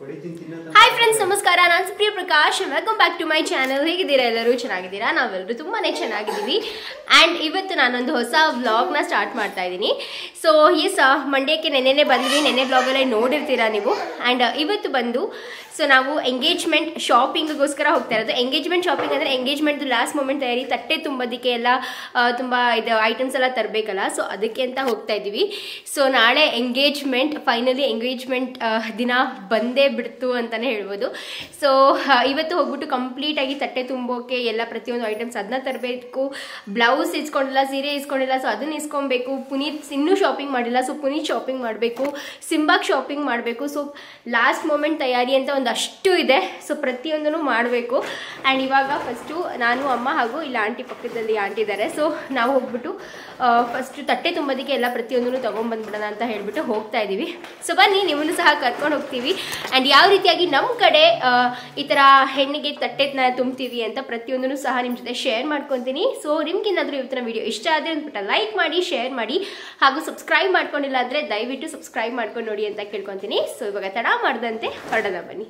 Hi friends ನಮಸ್ಕಾರ ನಾನು Supriya Prakash welcome back to my channel ಹೇಗಿದ್ದೀರಾ ಎಲ್ಲರೂ ಚೆನ್ನಾಗಿದ್ದೀರಾ ನಾವೆಲ್ಲರೂ ತುಂಬಾನೇ ಚೆನ್ನಾಗಿದ್ದೀವಿ ಆ್ಯಂಡ್ ಇವತ್ತು ನಾನೊಂದು ಹೊಸ ವ್ಲಾಗ್ನ ಸ್ಟಾರ್ಟ್ ಮಾಡ್ತಾ ಇದ್ದೀನಿ ಸೊ ಎಸ್ ಮಂಡ್ಯಕ್ಕೆ ನೆನ್ನೆನೆ ಬಂದ್ವಿ ನೆನ್ನೆ ವ್ಲಾಗಲ್ಲೇ ನೋಡಿರ್ತೀರಾ ನೀವು ಆ್ಯಂಡ್ ಇವತ್ತು ಬಂದು ಸೊ ನಾವು ಎಂಗೇಜ್ಮೆಂಟ್ ಶಾಪಿಂಗ್ಗೋಸ್ಕರ ಹೋಗ್ತಾ ಇರೋದು ಎಂಗೇಜ್ಮೆಂಟ್ ಶಾಪಿಂಗ್ ಅಂದರೆ ಎಂಗೇಜ್ಮೆಂಟ್ ಲಾಸ್ಟ್ ಮೂಮೆಂಟ್ ತಯಾರಿ ತಟ್ಟೆ ತುಂಬೋದಕ್ಕೆ ಎಲ್ಲ ಆ, ತುಂಬ ಇದು ಐಟಮ್ಸ್ ಎಲ್ಲ ತರಬೇಕಲ್ಲ ಸೊ ಅದಕ್ಕೆ ಅಂತ ಹೋಗ್ತಾ ಇದ್ದೀವಿ ಸೊ ನಾಳೆ ಎಂಗೇಜ್ಮೆಂಟ್ ಫೈನಲಿ ಎಂಗೇಜ್ಮೆಂಟ್ ದಿನ ಬಂದೇ ಬಿಡ್ತು ಅಂತಲೇ ಹೇಳ್ಬೋದು ಸೊ ಇವತ್ತು ಹೋಗ್ಬಿಟ್ಟು ಕಂಪ್ಲೀಟಾಗಿ ತಟ್ಟೆ ತುಂಬೋಕೆ ಎಲ್ಲ ಪ್ರತಿಯೊಂದು ಐಟಮ್ಸ್ ಅದನ್ನ ತರಬೇಕು ಬ್ಲೌಸ್ ಇಸ್ಕೊಂಡಿಲ್ಲ ಸೀರೆ ಇಸ್ಕೊಂಡಿಲ್ಲ ಸೊ ಅದನ್ನ ಇಸ್ಕೊಬೇಕು ಪುನೀತ್ ಇನ್ನೂ ಶಾಪಿಂಗ್ ಮಾಡಿಲ್ಲ ಸೊ ಪುನೀತ್ ಶಾಪಿಂಗ್ ಮಾಡಬೇಕು ಸಿಂಬಾಗ್ ಶಾಪಿಂಗ್ ಮಾಡಬೇಕು ಸೊ ಲಾಸ್ಟ್ ಮೂಮೆಂಟ್ ತಯಾರಿ ಅಂತ ಒಂದಷ್ಟು ಇದೆ ಸೊ ಪ್ರತಿಯೊಂದನ್ನು ಮಾಡಬೇಕು ಆ್ಯಂಡ್ ಇವಾಗ ಫಸ್ಟು ನಾನು ಅಮ್ಮ ಹಾಗೂ ಇಲ್ಲ ಆಂಟಿ ಪಕ್ಕದಲ್ಲಿ ಆಂಟಿ ಇದ್ದಾರೆ ಸೊ ನಾವು ಹೋಗ್ಬಿಟ್ಟು ಫಸ್ಟು ತಟ್ಟೆ ತುಂಬೋದಕ್ಕೆ ಎಲ್ಲ ಪ್ರತಿಯೊಂದನ್ನು ತೊಗೊಂಬಂದ್ಬಿಡೋಣ ಅಂತ ಹೇಳ್ಬಿಟ್ಟು ಹೋಗ್ತಾ ಇದ್ದೀವಿ ಸೊ ಬನ್ನಿ ನಿಮ್ಮನ್ನು ಸಹ ಕರ್ಕೊಂಡು ಹೋಗ್ತೀವಿ ಆ್ಯಂಡ್ ಯಾವ ರೀತಿಯಾಗಿ ನಮ್ಮ ಕಡೆ ಆ, ಈ ಥರ ಹೆಣ್ಣಿಗೆ ತಟ್ಟೆನ ತುಂಬ್ತೀವಿ ಅಂತ ಪ್ರತಿಯೊಂದನ್ನು ಸಹ ನಿಮ್ಮ ಜೊತೆ ಶೇರ್ ಮಾಡ್ಕೊತೀನಿ ಸೊ ನಿಮ್ಗೇನಾದರೂ ಇವತ್ತಿನ ವಿಡಿಯೋ ಇಷ್ಟ ಆದರೆ ಅಂದ್ಬಿಟ್ಟು ಲೈಕ್ ಮಾಡಿ ಶೇರ್ ಮಾಡಿ ಹಾಗೂ ಸಬ್ಸ್ಕ್ರೈಬ್ ಮಾಡ್ಕೊಂಡಿಲ್ಲ ಅಂದರೆ ದಯವಿಟ್ಟು ಸಬ್ಸ್ಕ್ರೈಬ್ ಮಾಡ್ಕೊಂಡು ನೋಡಿ ಅಂತ ಕೇಳ್ಕೊತೀನಿ ಸೊ ಇವಾಗ ತಡ ಮಾಡ್ದಂತೆ ಹೊರಡೋಣ ಬನ್ನಿ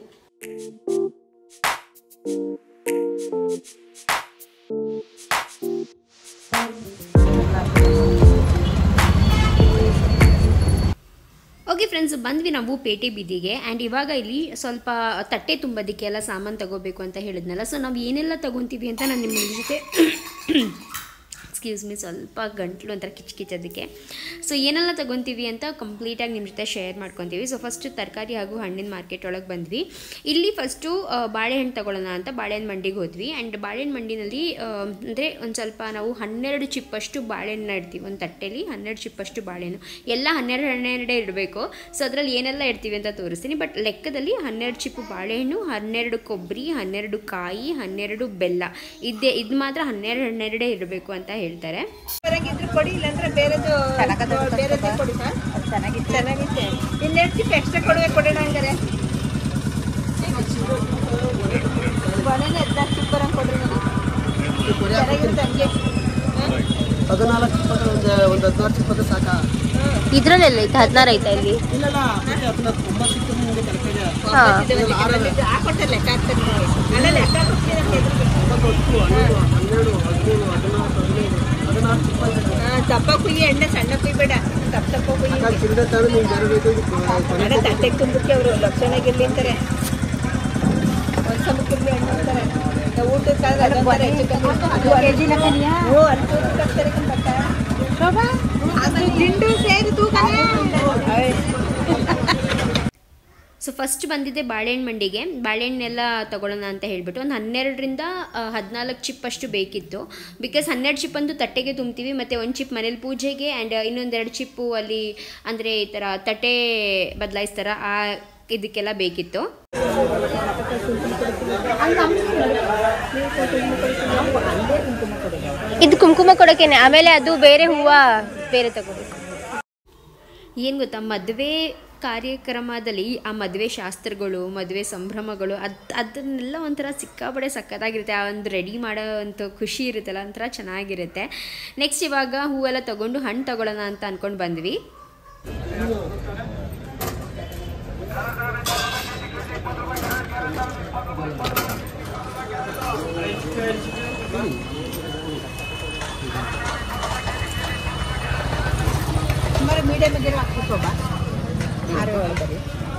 ಓಕೆ ಫ್ರೆಂಡ್ಸ್ ಬಂದ್ವಿ ನಾವು ಪೇಟೆ ಬೀದಿಗೆ ಆ್ಯಂಡ್ ಇವಾಗ ಇಲ್ಲಿ ಸ್ವಲ್ಪ ತಟ್ಟೆ ತುಂಬೋದಕ್ಕೆ ಎಲ್ಲ ಸಾಮಾನು ತಗೋಬೇಕು ಅಂತ ಹೇಳಿದ್ನಲ್ಲ ಸೊ ನಾವು ಏನೆಲ್ಲ ತಗೊತೀವಿ ಅಂತ ನಾನು ನಿಮ್ಮ ಜೊತೆ ಎಕ್ಸ್ಕ್ಯೂಸ್ ಮೀ ಸ್ವಲ್ಪ ಗಂಟ್ಲು ಒಂಥರ ಕಿಚ್ ಕಿಚ್ಚೋದಕ್ಕೆ ಸೊ ಏನೆಲ್ಲ ತಗೊತೀವಿ ಅಂತ ಕಂಪ್ಲೀಟಾಗಿ ನಿಮ್ಮ ಜೊತೆ ಶೇರ್ ಮಾಡ್ಕೊತೀವಿ ಸೊ ಫಸ್ಟು ತರಕಾರಿ ಹಾಗೂ ಹಣ್ಣಿನ ಮಾರ್ಕೆಟ್ ಒಳಗೆ ಬಂದ್ವಿ ಇಲ್ಲಿ ಫಸ್ಟು ಬಾಳೆಹಣ್ಣು ತಗೊಳ್ಳೋಣ ಅಂತ ಬಾಳೆಹಣ್ಣು ಮಂಡಿಗೆ ಹೋದ್ವಿ ಆ್ಯಂಡ್ ಬಾಳೆಹಣ್ಣು ಮಂಡಿನಲ್ಲಿ ಅಂದರೆ ಒಂದು ಸ್ವಲ್ಪ ನಾವು ಹನ್ನೆರಡು ಚಿಪ್ಪಷ್ಟು ಬಾಳೆಹಣ್ಣು ಇಡ್ತೀವಿ ಒಂದು ತಟ್ಟೆಲಿ ಹನ್ನೆರಡು ಚಿಪ್ಪಷ್ಟು ಬಾಳೆಹಣ್ಣು ಎಲ್ಲ ಹನ್ನೆರಡು ಹನ್ನೆರಡೇ ಇಡಬೇಕು ಸೊ ಅದರಲ್ಲಿ ಏನೆಲ್ಲ ಇಡ್ತೀವಿ ಅಂತ ತೋರಿಸ್ತೀನಿ ಬಟ್ ಲೆಕ್ಕದಲ್ಲಿ ಹನ್ನೆರಡು ಚಿಪ್ಪು ಬಾಳೆಹಣ್ಣು ಹನ್ನೆರಡು ಕೊಬ್ಬರಿ ಹನ್ನೆರಡು ಕಾಯಿ ಹನ್ನೆರಡು ಬೆಲ್ಲ ಇದೇ ಇದು ಮಾತ್ರ ಹನ್ನೆರಡು ಹನ್ನೆರಡೇ ಇರಬೇಕು ಅಂತ ಹೇಳ್ತಾರೆ ಚೆನ್ನಾಗಿದ್ರು ಕೊಡಿ ಇಲ್ಲಾಂದ್ರೆ ಬೇರೆದು ಬೇರೆದೇ ಕೊಡಿ ಸರ್ ಚೆನ್ನಾಗಿತ್ತು ಚೆನ್ನಾಗಿತ್ತೆ ಇನ್ನೆರಡು ಚಿಪ್ ಎಕ್ಸ್ಟ್ರಾ ಕೊಡುವೆ ಕೊಡೋಣ ಹಂಗಾರೆ ಬನಾನ ಹದಿನಾಲ್ಕು ಚಿಪ್ ಬರಂಗೆ ಕೊಡ್ರಿ ನನಗೆ ಚೆನ್ನಾಗಿರುತ್ತೆ ಹಂಗೆ ಹದಿನಾಲ್ಕು ಇಪ್ಪತ್ತು ಒಂದು ಒಂದು ಹದಿನಾರು ಇಪ್ಪತ್ತು ಸಾಕಾ ಇದ್ರಲ್ಲೆಲ್ಲ ಐತೆ ಹದಿನಾರು ಐತಾ ಇಲ್ಲಿ ಇಲ್ಲಲ್ಲ ಅದೇ ಹದಿನಾಲ್ಕು ಒಂಬತ್ತು ಇತ್ತು ನಿಮಗೆ ತರಕಾರಿ ಹಾಂ ಹಾಕೊಟ್ಟೆ ಲೆಕ್ಕ ಹಾಕ್ತಾರೆ ಅಲ್ಲ ಲೆಕ್ಕ ಹಾಕ್ತೀನಿ ನಮ್ಗೆ ಎದುರು ಒಂಬತ್ತು ಹನ್ನೆರಡು ಹನ್ನೆರಡು ಹದಿಮೂರು ಹದಿನಾಲ್ಕು ಹದಿನೈದು ಹದಿನಾರು ಇಪ್ಪತ್ತು ಹಾ, ದಪ್ಪ ಕುಯ್ಯಿ ಎಣ್ಣೆ ಸಣ್ಣ ಕುಯ್ಬೇಡ ದಪ್ಪ ದಪ್ಪ ಕುಯ್ಯಿ ಅಕ್ಕ ಚಿಲ್ಲರೆ ತಾನು ನೀವು ಬೇರೆ ಬೇಕು ಅಣ್ಣ ತಟ್ಟೆಗೆ ತುಂಬಕ್ಕೆ ಅವರು ಲಕ್ಷಣಗಿರ್ಲಿ ಅಂತಾರೆ ಒಂದು ಸಮಕ್ಕಿರ್ಲಿ ಹಣ್ಣು ಅಂತಾರೆ ನಾವು ಊಟಕ್ಕೆ ಆದ್ರೆ ಅದೊಂಥರ ಹೆಚ್ಚು ಕಮ್ಮಿ. ಅದು ಅಲ್ಲಿ- ಓ, ಅಲ್ಲಿ ತೂಕಕ್ಕೆ ಹಾಕ್ತಾರೆ ಕಣ್ ಪಕ್ಕ. ಅದು ದಿಂಡು ಸೇರಿ ತೂಕನೇ. ಅಯ್ಯ್. ಸೊ ಫಸ್ಟ್ ಬಂದಿದ್ದೆ ಬಾಳೆಹಣ್ಣು ಮಂಡಿಗೆ ಬಾಳೆಹಣ್ಣೆಲ್ಲ ತಗೊಳ್ಳೋಣ ಅಂತ ಹೇಳ್ಬಿಟ್ಟು ಒಂದು ಹನ್ನೆರಡರಿಂದ ಹದಿನಾಲ್ಕು ಚಿಪ್ ಅಷ್ಟು ಬೇಕಿತ್ತು ಬಿಕಾಸ್ ಹನ್ನೆರಡು ಚಿಪ್ ಅಂತೂ ತಟ್ಟೆಗೆ ತುಂಬ್ತೀವಿ ಮತ್ತು ಒಂದು ಚಿಪ್ ಮನೇಲಿ ಪೂಜೆಗೆ ಆ್ಯಂಡ್ ಇನ್ನೊಂದೆರಡು ಚಿಪ್ಪು ಅಲ್ಲಿ ಅಂದರೆ ಈ ಥರ ತಟ್ಟೆ ಬದಲಾಯಿಸ್ತಾರ ಆ ಇದಕ್ಕೆಲ್ಲ ಬೇಕಿತ್ತು ಇದು ಕುಂಕುಮ ಕೊಡೋಕೆನೆ ಆಮೇಲೆ ಅದು ಬೇರೆ ಹೂವು ಬೇರೆ ತಗೋಬೇಕು ಏನು ಗೊತ್ತಾ ಮದುವೆ ಕಾರ್ಯಕ್ರಮದಲ್ಲಿ ಆ ಮದುವೆ ಶಾಸ್ತ್ರಗಳು ಮದುವೆ ಸಂಭ್ರಮಗಳು ಅದು ಅದನ್ನೆಲ್ಲ ಒಂಥರ ಸಿಕ್ಕಾಪಡೆ ಸಖತ್ತಾಗಿರುತ್ತೆ ಆ ಒಂದು ರೆಡಿ ಮಾಡೋ ಅಂತ ಖುಷಿ ಇರುತ್ತಲ್ಲ ಒಂಥರ ಚೆನ್ನಾಗಿರುತ್ತೆ ನೆಕ್ಸ್ಟ್ ಇವಾಗ ಹೂವೆಲ್ಲ ತಗೊಂಡು ಹಣ್ಣು ತಗೊಳ್ಳೋಣ ಅಂತ ಅಂದ್ಕೊಂಡು ಬಂದ್ವಿ ಸುಮಾರು ಮೀಡಿಯಮ್ ಇದ್ರೆ ಹಾಕ್ಬಿಟ್ಟು ಬಾ ಆರು ಒಳಗಡೆ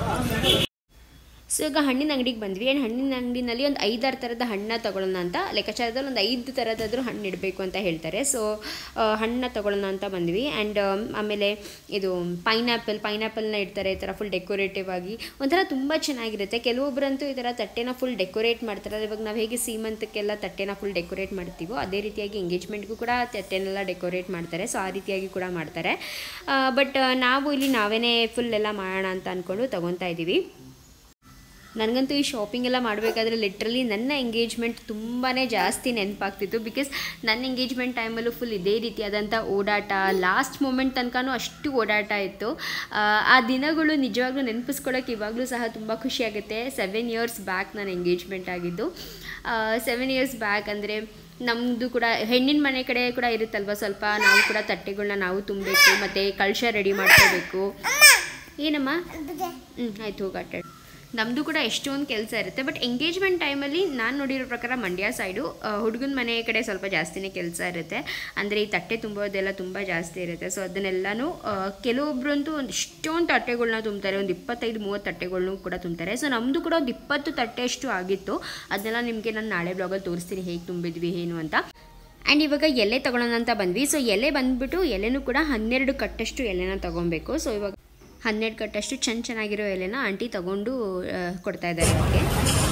ಸೊ ಈಗ ಹಣ್ಣಿನ ಅಂಗಡಿಗೆ ಬಂದ್ವಿ ಆ್ಯಂಡ್ ಹಣ್ಣಿನ ಅಂಗಡಿನಲ್ಲಿ ಒಂದು ಐದಾರು ಥರದ ಹಣ್ಣು ತಗೊಳ್ಳೋಣ ಅಂತ ಲೆಕ್ಕಾಚಾರದಲ್ಲಿ ಒಂದು ಐದು ಥರದಾದರೂ ಹಣ್ಣು ಇಡಬೇಕು ಅಂತ ಹೇಳ್ತಾರೆ ಸೊ ಹಣ್ಣನ್ನ ತಗೊಳ್ಳೋಣ ಅಂತ ಬಂದ್ವಿ ಆ್ಯಂಡ್ ಆಮೇಲೆ ಇದು ಪೈನಾಪಲ್ ಪೈನಾಪಲ್ನ ಇಡ್ತಾರೆ ಈ ಥರ ಫುಲ್ ಡೆಕೋರೇಟಿವ್ ಆಗಿ ಒಂಥರ ತುಂಬ ಚೆನ್ನಾಗಿರುತ್ತೆ ಕೆಲವೊಬ್ಬರಂತೂ ಈ ಥರ ತಟ್ಟೆನ ಫುಲ್ ಡೆಕೋರೇಟ್ ಮಾಡ್ತಾರೆ ಇವಾಗ ನಾವು ಹೇಗೆ ಸೀಮಂತಕ್ಕೆಲ್ಲ ತಟ್ಟೆನ ಫುಲ್ ಡೆಕೋರೇಟ್ ಮಾಡ್ತೀವೋ ಅದೇ ರೀತಿಯಾಗಿ ಎಂಗೇಜ್ಮೆಂಟ್ಗೂ ಕೂಡ ತಟ್ಟೆನೆಲ್ಲ ಡೆಕೋರೇಟ್ ಮಾಡ್ತಾರೆ ಸೊ ಆ ರೀತಿಯಾಗಿ ಕೂಡ ಮಾಡ್ತಾರೆ ಬಟ್ ನಾವು ಇಲ್ಲಿ ನಾವೇ ಫುಲ್ ಎಲ್ಲ ಮಾಡೋಣ ಅಂತ ಅಂದ್ಕೊಂಡು ತೊಗೊತಾ ಇದ್ದೀವಿ ನನಗಂತೂ ಈ ಶಾಪಿಂಗ್ ಎಲ್ಲ ಮಾಡಬೇಕಾದ್ರೆ ಲಿಟ್ರಲಿ ನನ್ನ ಎಂಗೇಜ್ಮೆಂಟ್ ತುಂಬಾ ಜಾಸ್ತಿ ನೆನಪಾಗ್ತಿತ್ತು ಬಿಕಾಸ್ ನನ್ನ ಎಂಗೇಜ್ಮೆಂಟ್ ಟೈಮಲ್ಲೂ ಫುಲ್ ಇದೇ ರೀತಿಯಾದಂಥ ಓಡಾಟ ಲಾಸ್ಟ್ ಮೂಮೆಂಟ್ ತನಕನೂ ಅಷ್ಟು ಓಡಾಟ ಇತ್ತು ಆ, ಆ ದಿನಗಳು ನಿಜವಾಗ್ಲೂ ನೆನಪಿಸ್ಕೊಳ್ಳೋಕೆ ಇವಾಗಲೂ ಸಹ ತುಂಬ ಖುಷಿಯಾಗುತ್ತೆ ಸೆವೆನ್ ಇಯರ್ಸ್ ಬ್ಯಾಕ್ ನನ್ನ ಎಂಗೇಜ್ಮೆಂಟ್ ಆಗಿದ್ದು ಸೆವೆನ್ ಇಯರ್ಸ್ ಬ್ಯಾಕ್ ಅಂದರೆ ನಮ್ಮದು ಕೂಡ ಹೆಣ್ಣಿನ ಮನೆ ಕಡೆ ಕೂಡ ಇರುತ್ತಲ್ವ ಸ್ವಲ್ಪ ನಾವು ಕೂಡ ತಟ್ಟೆಗಳನ್ನ ನಾವು ತುಂಬಬೇಕು ಮತ್ತು ಕಳಶ ರೆಡಿ ಮಾಡ್ಕೋಬೇಕು ಏನಮ್ಮ ಹ್ಞೂ ಆಯ್ತು ಹೋಗಿ ಆಟ ಆಡು. ನಮ್ಮದು ಕೂಡ ಎಷ್ಟೊಂದು ಕೆಲಸ ಇರುತ್ತೆ ಬಟ್ ಎಂಗೇಜ್ಮೆಂಟ್ ಟೈಮಲ್ಲಿ ನಾನು ನೋಡಿರೋ ಪ್ರಕಾರ ಮಂಡ್ಯ ಸೈಡು ಹುಡುಗನ ಮನೆ ಕಡೆ ಸ್ವಲ್ಪ ಜಾಸ್ತಿನೇ ಕೆಲಸ ಇರುತ್ತೆ ಅಂದರೆ ಈ ತಟ್ಟೆ ತುಂಬೋದೆಲ್ಲ ತುಂಬ ಜಾಸ್ತಿ ಇರುತ್ತೆ ಸೊ ಅದನ್ನೆಲ್ಲನೂ ಆ, ಕೆಲವೊಬ್ರಂತೂ ಒಂದು ಇಷ್ಟೊಂದು ತಟ್ಟೆಗಳ್ನ ತುಂಬ್ತಾರೆ ಒಂದು ಇಪ್ಪತ್ತೈದು ಮೂವತ್ತು ತಟ್ಟೆಗಳ್ನೂ ಕೂಡ ತುಂಬ್ತಾರೆ ಸೊ ನಮ್ಮದು ಕೂಡ ಒಂದು ಇಪ್ಪತ್ತು ತಟ್ಟೆಯಷ್ಟು ಆಗಿತ್ತು ಅದನ್ನೆಲ್ಲ ನಿಮಗೆ ನಾನು ನಾಳೆ ಬ್ಲಾಗಲ್ಲಿ ತೋರಿಸ್ತೀನಿ ಹೇಗೆ ತುಂಬಿದ್ವಿ ಏನು ಅಂತ ಆ್ಯಂಡ್ ಇವಾಗ ಎಲೆ ತಗೊಳ್ಳೋಣ ಅಂತ ಬಂದ್ವಿ ಸೊ ಎಲೆ ಬಂದ್ಬಿಟ್ಟು ಎಲೆನೂ ಕೂಡ ಹನ್ನೆರಡು ಕಟ್ಟಷ್ಟು ಎಲೆನ ತೊಗೊಬೇಕು ಸೊ ಇವಾಗ ಹನ್ನೆರಡು ಕಟ್ಟಷ್ಟು ಚೆನ್ನ ಚೆನ್ನಾಗಿರೋ ಎಲೆನ ಆಂಟಿ ತಗೊಂಡು ಆ, ಕೊಡ್ತಾ ಇದ್ದಾರೆ ನಮಗೆ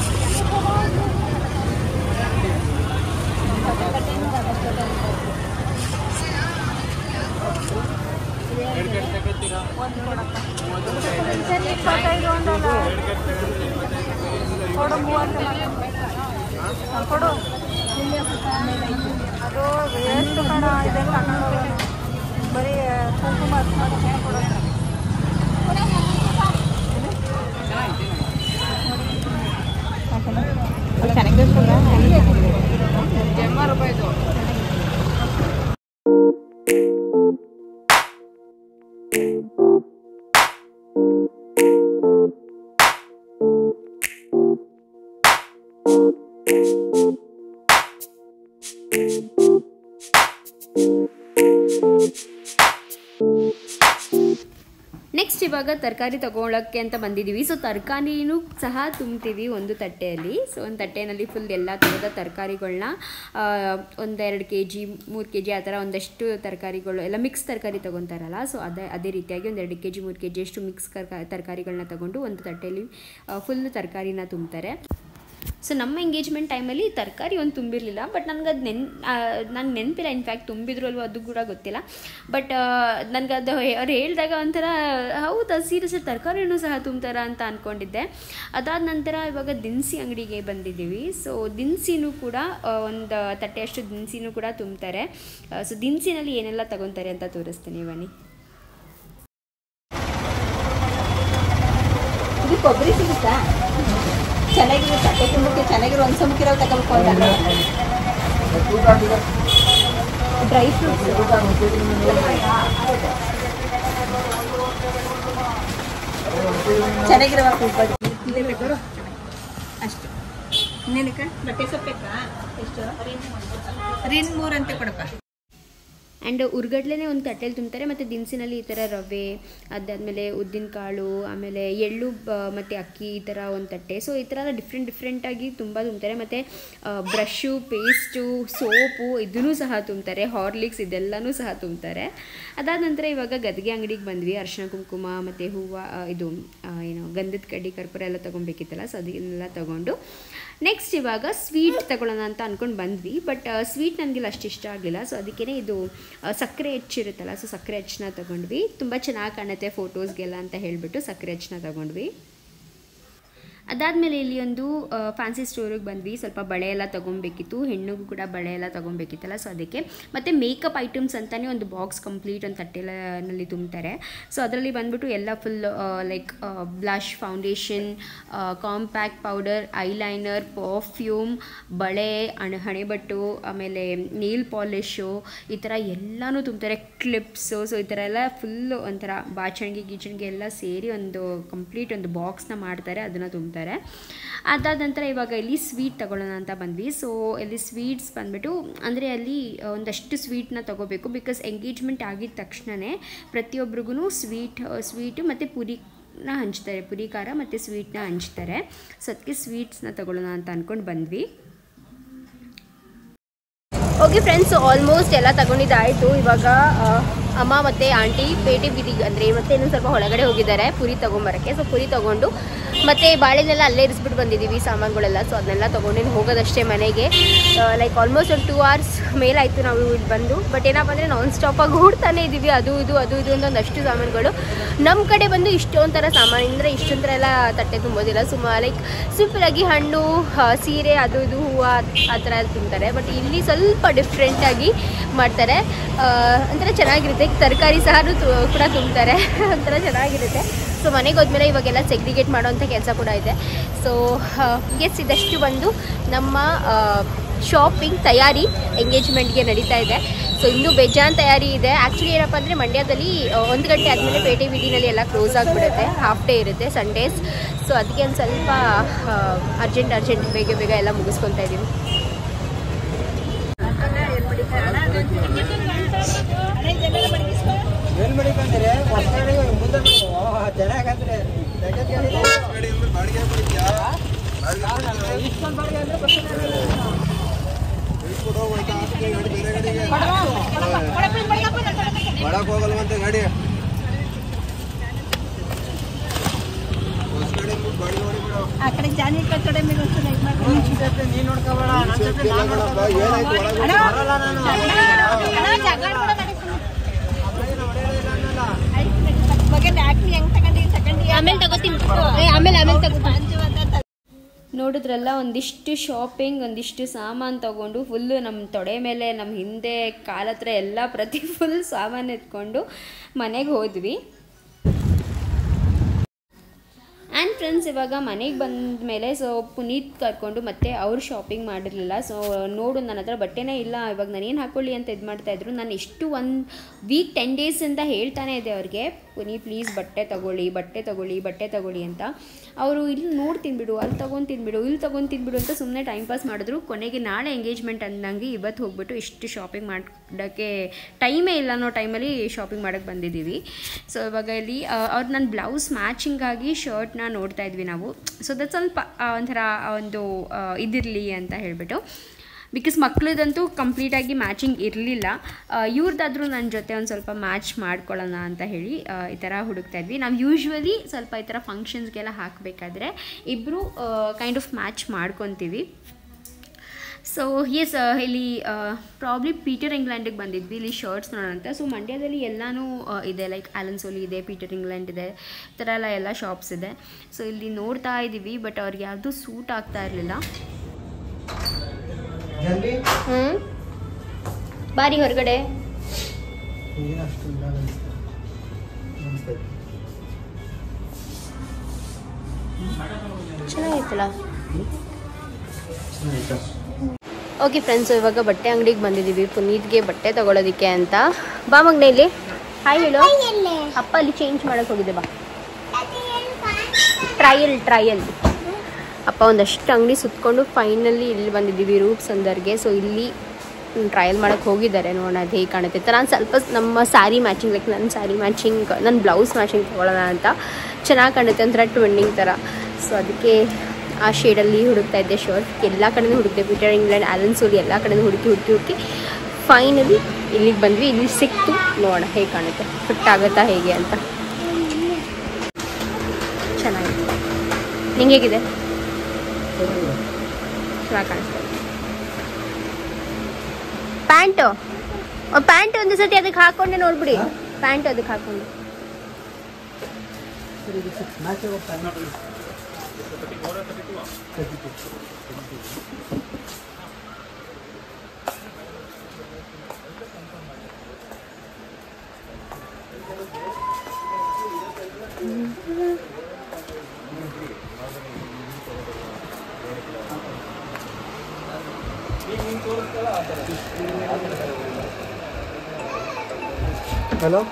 ಅದು ವೇಸ್ಟ್ ಕಣ ಇದೆ ತಗೊಂಡು ಬರೀ ಕುಂಕುಮ ಹಚ್ಕೊಂಡು ಕೊಡೋದು ನೆಕ್ಸ್ಟ್ ಇವಾಗ ತರಕಾರಿ ತಗೊಳಕ್ಕೆ ಅಂತ ಬಂದಿದ್ದೀವಿ ಸೊ ತರಕಾರಿನೂ ಸಹ ತುಂಬ್ತೀವಿ ಒಂದು ತಟ್ಟೆಯಲ್ಲಿ ಸೊ ಒಂದು ತಟ್ಟೆನಲ್ಲಿ ಫುಲ್ ಎಲ್ಲ ಥರದ ತರಕಾರಿಗಳನ್ನ ಒಂದೆರಡು ಕೆ ಜಿ ಮೂರು ಕೆ ಜಿ ಆ ಥರ ಒಂದಷ್ಟು ತರಕಾರಿಗಳು ಎಲ್ಲ ಮಿಕ್ಸ್ ತರಕಾರಿ ತೊಗೊತಾರಲ್ಲ ಸೊ ಅದೇ ಅದೇ ರೀತಿಯಾಗಿ ಒಂದು ಎರಡು ಕೆ ಜಿ ಮೂರು ಕೆ ಜಿಯಷ್ಟು ಮಿಕ್ಸ್ ತರಕಾರಿಗಳನ್ನ ತಗೊಂಡು ಒಂದು ತಟ್ಟೆಯಲ್ಲಿ ಫುಲ್ ತರಕಾರಿನ ತುಂಬ್ತಾರೆ ಸೊ ನಮ್ಮ ಎಂಗೇಜ್ಮೆಂಟ್ ಟೈಮಲ್ಲಿ ತರಕಾರಿ ಒಂದು ತುಂಬಿರಲಿಲ್ಲ ಬಟ್ ನನಗೆ ಅದು ನೆನ್ ನಂಗೆ ನೆನಪಿಲ್ಲ ಇನ್ಫ್ಯಾಕ್ಟ್ ತುಂಬಿದ್ರು ಅಲ್ವೋ ಅದು ಕೂಡ ಗೊತ್ತಿಲ್ಲ ಬಟ್ ನನಗೆ ಅದು ಅವ್ರು ಹೇಳಿದಾಗ ಒಂಥರ ಹೌದಾ ಸೀರಿಯಸ್ ತರಕಾರಿನೂ ಸಹ ತುಂಬ್ತಾರ ಅಂತ ಅಂದ್ಕೊಂಡಿದ್ದೆ ಅದಾದ ನಂತರ ಇವಾಗ ದಿನಸಿ ಅಂಗಡಿಗೆ ಬಂದಿದ್ದೀವಿ ಸೊ ದಿನಸಿನೂ ಕೂಡ ಒಂದು ತಟ್ಟೆಯಷ್ಟು ದಿನಸಿನೂ ಕೂಡ ತುಂಬ್ತಾರೆ ಸೊ ದಿನಸಿನಲ್ಲಿ ಏನೆಲ್ಲ ತಗೊತಾರೆ ಅಂತ ತೋರಿಸ್ತೀನಿ ಬನ್ನಿ ಇದು ಕೊಬ್ಬರಿ ಸಿಗುತ್ತಾ ಚೆನ್ನಾಗಿರೋ ತಟ್ಟೆ ತುಂಬಕ್ಕೆ ಚೆನ್ನಾಗಿರೋ ಒಂದು ಸಮುಖಿರೋ ತಗೋಬೇಕು ಅಂತ ಡ್ರೈ ಫ್ರೂಟ್ಸ್ ಚೆನ್ನಾಗಿರೋ ಅಷ್ಟು ಇನ್ನೇನಕ್ಕ ಬಟ್ಟೆ ಸೊಪ್ಪು ಬೇಕಾ ಎಷ್ಟು ರಿನ್ ಮೂರು ಅಂತ ಕೊಡಪ್ಪ ಆ್ಯಂಡ್ ಉರ್ಗಡ್ಲೆನೇ ಒಂದು ತಟ್ಟೆಲಿ ತುಂಬ್ತಾರೆ ಮತ್ತು ದಿನಸಿನಲ್ಲಿ ಈ ಥರ ರವೆ ಅದಾದಮೇಲೆ ಉದ್ದಿನ ಕಾಳು ಆಮೇಲೆ ಎಳ್ಳು ಬ- ಮತ್ತು ಅಕ್ಕಿ ಈ ಥರ ಒಂದು ತಟ್ಟೆ ಸೊ ಈ ಥರ ಎಲ್ಲ ಡಿಫ್ರೆಂಟ್ ಡಿಫ್ರೆಂಟಾಗಿ ತುಂಬ ತುಂಬ್ತಾರೆ ಮತ್ತು ಬ್ರಷು ಪೇಸ್ಟು ಸೋಪು ಇದನ್ನೂ ಸಹ ತುಂಬ್ತಾರೆ ಹಾರ್ಲಿಕ್ಸ್ ಇದೆಲ್ಲನೂ ಸಹ ತುಂಬ್ತಾರೆ ಅದಾದ ನಂತರ ಇವಾಗ ಗದ್ಗೆ ಅಂಗಡಿಗೆ ಬಂದ್ವಿ ಅರ್ಶಿನ ಕುಂಕುಮ ಮತ್ತು ಹೂವು ಆ, ಇದು ಆ, ಏನು ಗಂಧದ ಕಡ್ಡಿ ಕರ್ಪೂರ ಎಲ್ಲ ತೊಗೊಬೇಕಿತ್ತಲ್ಲ ಸೊ ಅದನ್ನೆಲ್ಲ ತೊಗೊಂಡು ನೆಕ್ಸ್ಟ್ ಇವಾಗ ಸ್ವೀಟ್ ತಗೊಳ್ಳೋಣ ಅಂತ ಅಂದ್ಕೊಂಡು ಬಂದ್ವಿ ಬಟ್ ಸ್ವೀಟ್ ನನಗೆಲ್ಲ ಅಷ್ಟು ಇಷ್ಟ ಆಗಲಿಲ್ಲ ಸೊ ಅದಕ್ಕೇ ಇದು ಆ, ಸಕ್ಕರೆ ಹೆಚ್ಚಿರುತ್ತಲ್ಲ ಸೊ ಸಕ್ಕರೆ ಹೆಚ್ಚನ್ನ ತೊಗೊಂಡ್ವಿ ತುಂಬ ಚೆನ್ನಾಗಿ ಕಾಣುತ್ತೆ ಫೋಟೋಸ್ಗೆಲ್ಲ ಅಂತ ಹೇಳಿಬಿಟ್ಟು ಸಕ್ಕರೆ ಹೆಚ್ಚನ್ನ ತೊಗೊಂಡ್ವಿ ಅದಾದಮೇಲೆ ಇಲ್ಲಿ ಒಂದು ಫ್ಯಾನ್ಸಿ ಸ್ಟೋರಿಗೆ ಬಂದ್ವಿ ಸ್ವಲ್ಪ ಬಳೆ ಎಲ್ಲ ತೊಗೊಬೇಕಿತ್ತು ಹೆಣ್ಣಿಗೂ ಕೂಡ ಬಳೆ ಎಲ್ಲ ತೊಗೊಬೇಕಿತ್ತಲ್ಲ ಸೊ ಅದಕ್ಕೆ ಮತ್ತು ಮೇಕಪ್ ಐಟಮ್ಸ್ ಅಂತಲೇ ಒಂದು ಬಾಕ್ಸ್ ಕಂಪ್ಲೀಟ್ ಒಂದು ತಟ್ಟೆನಲ್ಲಿ ತುಂಬ್ತಾರೆ ಸೊ ಅದರಲ್ಲಿ ಬಂದ್ಬಿಟ್ಟು ಎಲ್ಲ full like blush foundation compact powder eyeliner perfume ಬಳೆ ಹಣೆ ಹಣೆಬಟ್ಟು ಆಮೇಲೆ ನೇಲ್ ಪಾಲಿಶು ಈ ಥರ ಎಲ್ಲನೂ ತುಂಬ್ತಾರೆ ಕ್ಲಿಪ್ಸು ಸೊ ಈ ಥರ ಎಲ್ಲ ಫುಲ್ಲು ಒಂಥರ ಬಾಚಣಿಗೆ ಗೀಚಣಿಗೆ ಎಲ್ಲ ಸೇರಿ ಒಂದು ಕಂಪ್ಲೀಟ್ ಒಂದು ಬಾಕ್ಸ್ನ ಮಾಡ್ತಾರೆ ಅದನ್ನು ತುಂಬ್ತಾರೆ ಅದಾದ ನಂತರ ಇವಾಗ ಇಲ್ಲಿ ಸ್ವೀಟ್ ತಗೊಳ್ಳೋಣ ಅಂತ ಬಂದ್ವಿ ಸೊ ಇಲ್ಲಿ ಸ್ವೀಟ್ಸ್ ಬಂದ್ಬಿಟ್ಟು ಅಂದರೆ ಅಲ್ಲಿ ಆ, ಒಂದಷ್ಟು ಸ್ವೀಟ್ನ ತಗೋಬೇಕು ಬಿಕಾಸ್ ಎಂಗೇಜ್ಮೆಂಟ್ ಆಗಿದ ತಕ್ಷಣವೇ ಪ್ರತಿಯೊಬ್ರಿಗೂ ಸ್ವೀಟ್ ಸ್ವೀಟು ಮತ್ತು ಪುರಿನ ಹಂಚ್ತಾರೆ ಪುರಿ ಖಾರ ಮತ್ತು ಸ್ವೀಟ್ನ ಹಂಚ್ತಾರೆ ಸೊ ಅದಕ್ಕೆ ಸ್ವೀಟ್ಸ್ನ ತಗೊಳ್ಳೋಣ ಅಂತ ಅಂದ್ಕೊಂಡು ಬಂದ್ವಿ ಓಕೆ ಫ್ರೆಂಡ್ಸ್ ಆಲ್ಮೋಸ್ಟ್ ಎಲ್ಲ ತಗೊಂಡಿದ್ದಾಯಿತು ಇವಾಗ ಆ, ಅಮ್ಮ ಮತ್ತು ಆಂಟಿ ಪೇಟೆ ಬೀದಿಗೆ ಅಂದರೆ ಮತ್ತೆ ಇನ್ನೊಂದು ಸ್ವಲ್ಪ ಒಳಗಡೆ ಹೋಗಿದ್ದಾರೆ ಪುರಿ ತೊಗೊಂಬರೋಕ್ಕೆ ಸೊ ಪುರಿ ತೊಗೊಂಡು ಮತ್ತು ಬಾಳೆನೆಲ್ಲ ಅಲ್ಲೇ ಇರಿಸ್ಬಿಟ್ಟು ಬಂದಿದ್ದೀವಿ ಸಾಮಾನುಗಳೆಲ್ಲ ಸೊ ಅದನ್ನೆಲ್ಲ ತೊಗೊಂಡು ಹೋಗೋದಷ್ಟೇ ಮನೆಗೆ ಲೈಕ್ ಆಲ್ಮೋಸ್ಟ್ ಒಂದು ಟೂ ಅವರ್ಸ್ ಮೇಲಾಯಿತು ನಾವು ಇಲ್ಲಿ ಬಂದು ಬಟ್ ಏನಪ್ಪ ಅಂದರೆ ನಾನ್ ಸ್ಟಾಪಾಗಿ ಓಡ್ತಾನೆ ಇದ್ದೀವಿ ಅದು ಇದು ಅದು ಇದು ಅಂತ ಒಂದಷ್ಟು ಸಾಮಾನುಗಳು ನಮ್ಮ ಕಡೆ ಬಂದು ಇಷ್ಟೊಂದು ಥರ ಸಾಮಾನು ಅಂದರೆ ಇಷ್ಟೊಂದು ಥರ ಎಲ್ಲ ತಟ್ಟೆ ತುಂಬೋದಿಲ್ಲ ಸುಮಾರು ಲೈಕ್ ಸಿಂಪಲಾಗಿ ಹಣ್ಣು ಆ, ಸೀರೆ ಅದು ಇದು ಹೂವು ಆ ಥರ ಎಲ್ಲ ತಿಂತಾರೆ ಬಟ್ ಇಲ್ಲಿ ಸ್ವಲ್ಪ ಡಿಫ್ರೆಂಟಾಗಿ ಮಾಡ್ತಾರೆ ಆ, ಒಂಥರ ಚೆನ್ನಾಗಿರುತ್ತೆ ತರಕಾರಿ ಸಹ ಕೂಡ ತುಂಬ್ತಾರೆ ಒಂಥರ ಚೆನ್ನಾಗಿರುತ್ತೆ ಸೊ ಮನೆಗೆ ಹೋದ್ಮೇಲೆ ಇವಾಗೆಲ್ಲ ಸೆಗ್ರಿಗೇಟ್ ಮಾಡೋವಂಥ ಕೆಲಸ ಕೂಡ ಇದೆ ಸೊ ಎಸ್ ಇದಷ್ಟು ಬಂದು ನಮ್ಮ ಶಾಪಿಂಗ್ ತಯಾರಿ ಎಂಗೇಜ್ಮೆಂಟ್ಗೆ ನಡೀತಾ ಇದೆ ಸೊ ಇನ್ನೂ ಬೇಜಾನ್ ತಯಾರಿ ಇದೆ ಆ್ಯಕ್ಚುಲಿ ಏನಪ್ಪ ಅಂದರೆ ಮಂಡ್ಯದಲ್ಲಿ ಆ, ಒಂದು ಗಂಟೆ ಆದಮೇಲೆ ಪೇಟೆ ಬೀದಿನಲ್ಲಿ ಎಲ್ಲ ಕ್ಲೋಸ್ ಆಗಿಬಿಡುತ್ತೆ ಹಾಫ್ ಡೇ ಇರುತ್ತೆ ಸಂಡೇಸ್ ಸೊ ಅದಕ್ಕೆ ಒಂದು ಸ್ವಲ್ಪ ಅರ್ಜೆಂಟ್ ಅರ್ಜೆಂಟ್ ಬೇಗ ಬೇಗ ಎಲ್ಲ ಮುಗಿಸ್ಕೊತಾ ಇದ್ದೀವಿ ಏನ್ ಮಾಡಿಕೊಂಡ್ರೆ ಹೊಸಗಡೆ ಮುಂದೆ ಚೆನ್ನಾಗಂದ್ರೆ ಇಷ್ಟೊಂದು ಬಾಡಿಗೆ ಅಂದ್ರೆ ಒಳಕ್ ಹೋಗಲ್ವಂತೆ ಗಾಡಿ ಹೊಸ್ಗಡೆ ಬಾಡಿಗೆ ಹೊಡಿಬಿಡು ಆ ಕಡೆ ಜಾನಿ ಕಡೆ ಮೇಲೆ ಒಂದ್ಸಲ ಇದ್ ಮಾಡ್ಕೊಂಡು ನೀನ್ ನೋಡ್ಕೋಬೇಡ ನನ್ ಜೊತೆ ನಾನ್ ನೋಡ್ಕೋಬೇಕು. ಏನಾಯ್ತು ಒಳಗೆ ಬರಲ್ಲ ನಾನು ಮಗನ್ ಆಕ್ನಿ ಹೆಂಗ್ ತಗೊಂಡಿ ತಗೊಂಡಿ ಆಮೇಲೆ ತಗೋತೀನಿ ಆಮೇಲೆ ಆಮೇಲೆ ತಗೋತೀನಿ ನೋಡಿದ್ರಲ್ಲ ಒಂದಿಷ್ಟು ಶಾಪಿಂಗ್ ಒಂದಿಷ್ಟು ಸಾಮಾನು ತಗೊಂಡು ಫುಲ್ಲು ನಮ್ಮ ತೊಡೆ ಮೇಲೆ ನಮ್ಮ ಹಿಂದೆ ಕಾಲ ಹತ್ರ ಎಲ್ಲ ಪ್ರತಿ ಫುಲ್ ಸಾಮಾನು ಎತ್ಕೊಂಡು ಮನೆಗೆ ಹೋದ್ವಿ ಆ್ಯಂಡ್ ಫ್ರೆಂಡ್ಸ್ ಇವಾಗ ಮನೆಗೆ ಬಂದ ಮೇಲೆ ಸೊ ಪುನೀತ್ ಕರ್ಕೊಂಡು ಮತ್ತೆ ಅವ್ರು ಶಾಪಿಂಗ್ ಮಾಡಿರಲಿಲ್ಲ ಸೊ ನೋಡು ನನ್ನ ಹತ್ರ ಬಟ್ಟೆನೇ ಇಲ್ಲ ಇವಾಗ ನಾನೇನು ಹಾಕೊಳ್ಳಿ ಅಂತ ಇದು ಮಾಡ್ತಾಯಿದ್ರು ನಾನು ಎಷ್ಟು ಒಂದು ವೀಕ್ ಟೆನ್ ಡೇಸ್ ಅಂತ ಹೇಳ್ತಾನೆ ಇದೆ ಅವ್ರಿಗೆ ಪುನೀತ್ ಪ್ಲೀಸ್ ಬಟ್ಟೆ ತಗೊಳ್ಳಿ ಬಟ್ಟೆ ತಗೊಳ್ಳಿ ಬಟ್ಟೆ ತಗೊಳ್ಳಿ ಅಂತ ಅವರು ಇಲ್ಲಿ ನೋಡ್ತೀನಿ ಬಿಡು ಅಲ್ಲಿ ತೊಗೊಂತೀನಿ ಬಿಡು ಇಲ್ಲಿ ತೊಗೊಂತೀನಿ ಬಿಡು ಅಂತ ಸುಮ್ಮನೆ ಟೈಮ್ ಪಾಸ್ ಮಾಡಿದ್ರು ಕೊನೆಗೆ ನಾಳೆ ಎಂಗೇಜ್ಮೆಂಟ್ ಅಂದಂಗೆ ಇವತ್ತು ಹೋಗ್ಬಿಟ್ಟು ಇಷ್ಟು ಶಾಪಿಂಗ್ ಮಾಡೋಕ್ಕೆ ಟೈಮೇ ಇಲ್ಲ ಅನ್ನೋ ಟೈಮಲ್ಲಿ ಶಾಪಿಂಗ್ ಮಾಡೋಕ್ಕೆ ಬಂದಿದ್ದೀವಿ ಸೊ ಇವಾಗ ಇಲ್ಲಿ ಅವ್ರು ನನ್ನ ಬ್ಲೌಸ್ ಮ್ಯಾಚಿಂಗಾಗಿ ಶರ್ಟ್ನ ನೋಡ್ತಾ ಇದ್ವಿ ನಾವು ಸೊ ದಟ್ ಸ್ವಲ್ಪ ಆ, ಒಂಥರ ಆ ಒಂದು ಆ, ಇದಿರಲಿ ಅಂತ ಹೇಳಿಬಿಟ್ಟು ಬಿಕಾಸ್ ಮಕ್ಳದಂತೂ ಕಂಪ್ಲೀಟಾಗಿ ಮ್ಯಾಚಿಂಗ್ ಇರಲಿಲ್ಲ ಇವ್ರದ್ದಾದ್ರೂ ನನ್ನ ಜೊತೆ ಒಂದು ಸ್ವಲ್ಪ ಮ್ಯಾಚ್ ಮಾಡ್ಕೊಳ್ಳೋಣ ಅಂತ ಹೇಳಿ ಆ, ಈ ಥರ ಹುಡುಕ್ತಾ ಇದ್ವಿ ನಾವು ಯೂಶ್ವಲಿ ಸ್ವಲ್ಪ ಈ ಥರ ಫಂಕ್ಷನ್ಸ್ಗೆಲ್ಲ ಹಾಕಬೇಕಾದ್ರೆ ಇಬ್ಬರು ಕೈಂಡ್ ಆಫ್ ಮ್ಯಾಚ್ ಮಾಡ್ಕೊತೀವಿ ಸೊ ಎಸ್ ಇಲ್ಲಿ ಪ್ರಾಬ್ಲಿ ಪೀಟರ್ ಇಂಗ್ಲೆಂಡಿಗೆ ಬಂದಿದ್ವಿ ಇಲ್ಲಿ ಶರ್ಟ್ಸ್ ನೋಡೋಣ ಅಂತ ಸೊ ಮಂಡ್ಯದಲ್ಲಿ ಎಲ್ಲನೂ ಆ, ಇದೆ ಲೈಕ್ ಆಲನ್ಸೋಲಿ ಇದೆ ಪೀಟರ್ ಇಂಗ್ಲೆಂಡ್ ಇದೆ ಈ ಥರ ಎಲ್ಲ ಎಲ್ಲ ಶಾಪ್ಸ್ ಇದೆ ಸೊ ಇಲ್ಲಿ ನೋಡ್ತಾ ಇದ್ದೀವಿ ಬಟ್ ಅವ್ರಿಗೆ ಯಾವುದೂ ಸೂಟ್ ಆಗ್ತಾ ಇರಲಿಲ್ಲ ಜಲ್ದಿ ಹ್ಞೂ ಬಾರಿ ಹೊರಗಡೆ ಏನಷ್ಟು ಇಲ್ಲ ಅನ್ಸ್ತು. ಅನ್ಸ್ತೈತೆ. ಚೆನ್ನಾಗಿತ್ತಲ್ಲ ಚೆನ್ನಾಯ್ತಾ? ಓಕೆ ಫ್ರೆಂಡ್ಸು ಇವಾಗ ಬಟ್ಟೆ ಅಂಗಡಿಗೆ ಬಂದಿದ್ದೀವಿ ಪುನೀತ್ಗೆ ಬಟ್ಟೆ ತಗೊಳ್ಳೋದಕ್ಕೆ ಅಂತ ಬಾ ಮಗ್ನೆ ಇಲ್ಲಿ ಹಾಯ್ ಹೇಳು ಅಪ್ಪ ಅಲ್ಲಿ ಚೇಂಜ್ ಮಾಡಕ್ಕೆ ಹೋಗಿದೆ ಬಾ ಟ್ರಯಲ್ ಟ್ರಯಲ್ ಅಪ್ಪ ಒಂದಷ್ಟು ಅಂಗಡಿ ಸುತ್ಕೊಂಡು ಫೈನಲಿ ಇಲ್ಲಿ ಬಂದಿದ್ದೀವಿ ರೂಪ್ಸ್ ಅಂದರ್ಗೆ ಸೊ ಇಲ್ಲಿ ಟ್ರಯಲ್ ಮಾಡೋಕ್ಕೆ ಹೋಗಿದ್ದಾರೆ ನೋಡೋಣ ಅದು ಹೇಗೆ ಕಾಣುತ್ತೆ ಅಂತ ನಾನು ಸ್ವಲ್ಪ ನಮ್ಮ ಸ್ಯಾರಿ ಮ್ಯಾಚಿಂಗ್ ಲೈಕ್ ನನ್ನ ಸ್ಯಾರಿ ಮ್ಯಾಚಿಂಗ್ ನನ್ನ ಬ್ಲೌಸ್ ಮ್ಯಾಚಿಂಗ್ ತೊಗೊಳ್ಳೋಣ ಅಂತ ಚೆನ್ನಾಗಿ ಕಾಣುತ್ತೆ ಒಂಥರ ಟ್ವೆಂಡಿಂಗ್ ಥರ ಸೊ ಅದಕ್ಕೆ ಆ ಶೇಡಲ್ಲಿ ಹುಡುಕ್ತಾ ಇದ್ದೆ ಶರ್ಟ್ ಎಲ್ಲ ಕಡೆನೂ ಹುಡುಕ್ತೆ ಪೀಟರ್ ಇಂಗ್ಲೆಂಡ್ ಆಲನ್ ಸೋಲಿ ಎಲ್ಲ ಕಡೆನೂ ಹುಡುಕಿ ಹುಡುಕಿ ಹುಡುಕಿ ಫೈನಲಿ ಇಲ್ಲಿಗೆ ಬಂದ್ವಿ ಇಲ್ಲಿ ಸಿಕ್ತು ನೋಡೋಣ ಹೇಗೆ ಕಾಣುತ್ತೆ ಫಿಟ್ ಆಗುತ್ತಾ ಹೇಗೆ ಅಂತ ಚೆನ್ನಾಗಿದೆ ನಿಂಗೆ ಹೇಗಿದೆ ಚೆನ್ನಾಗಿ ಕಾಣಿಸ್ತಾ ಇದೆ ಪ್ಯಾಂಟು ಪ್ಯಾಂಟ್ ಒಂದು ಸತಿ ಅದಕ್ಕೆ ಹಾಕೊಂಡೆ ನೋಡ್ಬಿಡಿ ಪ್ಯಾಂಟ್ ಅದಕ್ಕೆ ಹಾಕೊಂಡು ಸರಿ, ಇದಕ್ಕೆ match ಆಗೋ plan ಮಾಡಿ. ಹಲೋ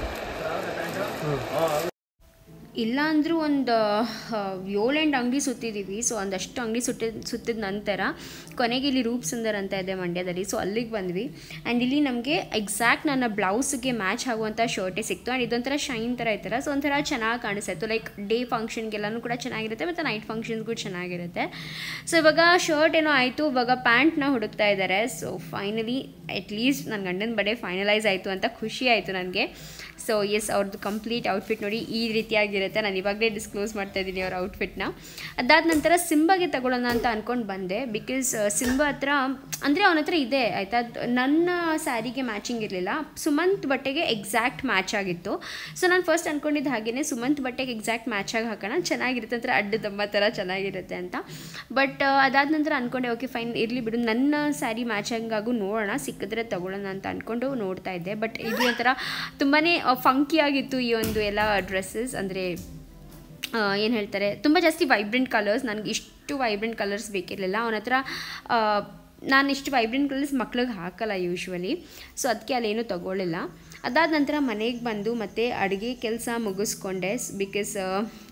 ಇಲ್ಲ ಅಂದರೂ ಒಂದು ಏಳೆಂಟು ಅಂಗಡಿ ಸುತ್ತಿದ್ದೀವಿ ಸೊ ಒಂದಷ್ಟು ಅಂಗಡಿ ಸುಟ್ಟಿದ ಸುತ್ತಿದ ನಂತರ ಕೊನೆಗೆ ಇಲ್ಲಿ ರೂಪ್ ಸುಂದರ್ ಅಂತ ಇದೆ ಮಂಡ್ಯದಲ್ಲಿ ಸೊ ಅಲ್ಲಿಗೆ ಬಂದ್ವಿ ಆ್ಯಂಡ್ ಇಲ್ಲಿ ನಮಗೆ ಎಕ್ಸಾಕ್ಟ್ ನನ್ನ ಬ್ಲೌಸ್ಗೆ ಮ್ಯಾಚ್ ಆಗುವಂಥ ಶರ್ಟೇ ಸಿಕ್ತು ಆ್ಯಂಡ್ ಇದೊಂಥರ ಶೈನ್ ಥರ ಇರ್ತಾರೆ ಸೊ ಒಂಥರ ಚೆನ್ನಾಗಿ ಕಾಣಿಸ್ತಾಯಿತ್ತು ಲೈಕ್ ಡೇ ಫಂಕ್ಷನ್ಗೆಲ್ಲನೂ ಕೂಡ ಚೆನ್ನಾಗಿರುತ್ತೆ ಮತ್ತು ನೈಟ್ ಫಂಕ್ಷನ್ಸ್ಗೂ ಚೆನ್ನಾಗಿರುತ್ತೆ ಸೊ ಇವಾಗ ಶರ್ಟ್ ಏನೋ ಆಯಿತು ಇವಾಗ ಪ್ಯಾಂಟ್ನ ಹುಡುಕ್ತಾ ಇದ್ದಾರೆ ಸೊ ಫೈನಲಿ ಅಟ್ಲೀಸ್ಟ್ ನನ್ನ ಗಂಡನ ಬಡೆ ಫೈನಲೈಸ್ ಆಯಿತು ಅಂತ ಖುಷಿ ಆಯಿತು ನನಗೆ ಸೊ ಎಸ್ ಅವ್ರದ್ದು ಕಂಪ್ಲೀಟ್ ಔಟ್ಫಿಟ್ ನೋಡಿ ಈ ರೀತಿಯಾಗಿರುತ್ತೆ ನಾನು ಇವಾಗಲೇ ಡಿಸ್ಕ್ಲೋಸ್ ಮಾಡ್ತಾ ಇದ್ದೀನಿ ಅವ್ರ ಔಟ್ಫಿಟ್ನ ಅದಾದ ನಂತರ ಸಿಂಬಾಗೆ ತಗೊಳ್ಳೋಣ ಅಂತ ಅಂದ್ಕೊಂಡು ಬಂದೆ ಬಿಕಾಸ್ ಸಿಂಬಾ ಹತ್ರ ಅಂದರೆ ಅವನ ಹತ್ರ ಇದೆ ಆಯಿತಾ ನನ್ನ ಸ್ಯಾರಿಗೆ ಮ್ಯಾಚಿಂಗ್ ಇರಲಿಲ್ಲ ಸುಮಂತ್ ಬಟ್ಟೆಗೆ ಎಕ್ಸಾಕ್ಟ್ ಮ್ಯಾಚ್ ಆಗಿತ್ತು ಸೊ ನಾನು ಫಸ್ಟ್ ಅಂದ್ಕೊಂಡಿದ್ದು ಹಾಗೇ ಸುಮಂತ್ ಬಟ್ಟೆಗೆ ಎಕ್ಸಾಕ್ಟ್ ಮ್ಯಾಚ್ ಆಗಿ ಹಾಕೋಣ ಚೆನ್ನಾಗಿರುತ್ತೆ ಅಂದರೆ ಅಡ್ಡ ದಮ್ಮ ಥರ ಚೆನ್ನಾಗಿರುತ್ತೆ ಅಂತ ಬಟ್ ಅದಾದ ನಂತರ ಅಂದ್ಕೊಂಡೆ ಓಕೆ ಫೈನ್ ಇರಲಿ ಬಿಡು ನನ್ನ ಸ್ಯಾರಿ ಮ್ಯಾಚಿಂಗಾಗೂ ನೋಡೋಣ ಸಿಕ್ಕಿದ್ರೆ ತಗೊಳ್ಳೋಣ ಅಂತ ಅಂದ್ಕೊಂಡು ನೋಡ್ತಾ ಇದ್ದೆ ಬಟ್ ಇದು ಒಂಥರ ತುಂಬಾ ಫಂಕಿ ಆಗಿತ್ತು ಈ ಒಂದು ಎಲ್ಲ ಡ್ರೆಸ್ಸಸ್ ಅಂದರೆ ಏನು ಹೇಳ್ತಾರೆ ತುಂಬ ಜಾಸ್ತಿ ವೈಬ್ರೆಂಟ್ ಕಲರ್ಸ್ ನನಗೆ ಇಷ್ಟು ವೈಬ್ರೆಂಟ್ ಕಲರ್ಸ್ ಬೇಕಿರಲಿಲ್ಲ ಅವನ ಹತ್ರ ಆ, ನಾನು ಇಷ್ಟು ವೈಬ್ರೆಂಟ್ ಕಲರ್ಸ್ ಮಕ್ಳಿಗೆ ಹಾಕಲ್ಲ ಯೂಶ್ವಲಿ ಸೊ ಅದಕ್ಕೆ ಅಲ್ಲೇನೂ ತಗೊಳ್ಳಿಲ್ಲ ಅದಾದ ನಂತರ ಮನೆಗೆ ಬಂದು ಮತ್ತೆ ಅಡುಗೆ ಕೆಲಸ ಮುಗಿಸ್ಕೊಂಡೆ ಬಿಕಾಸ್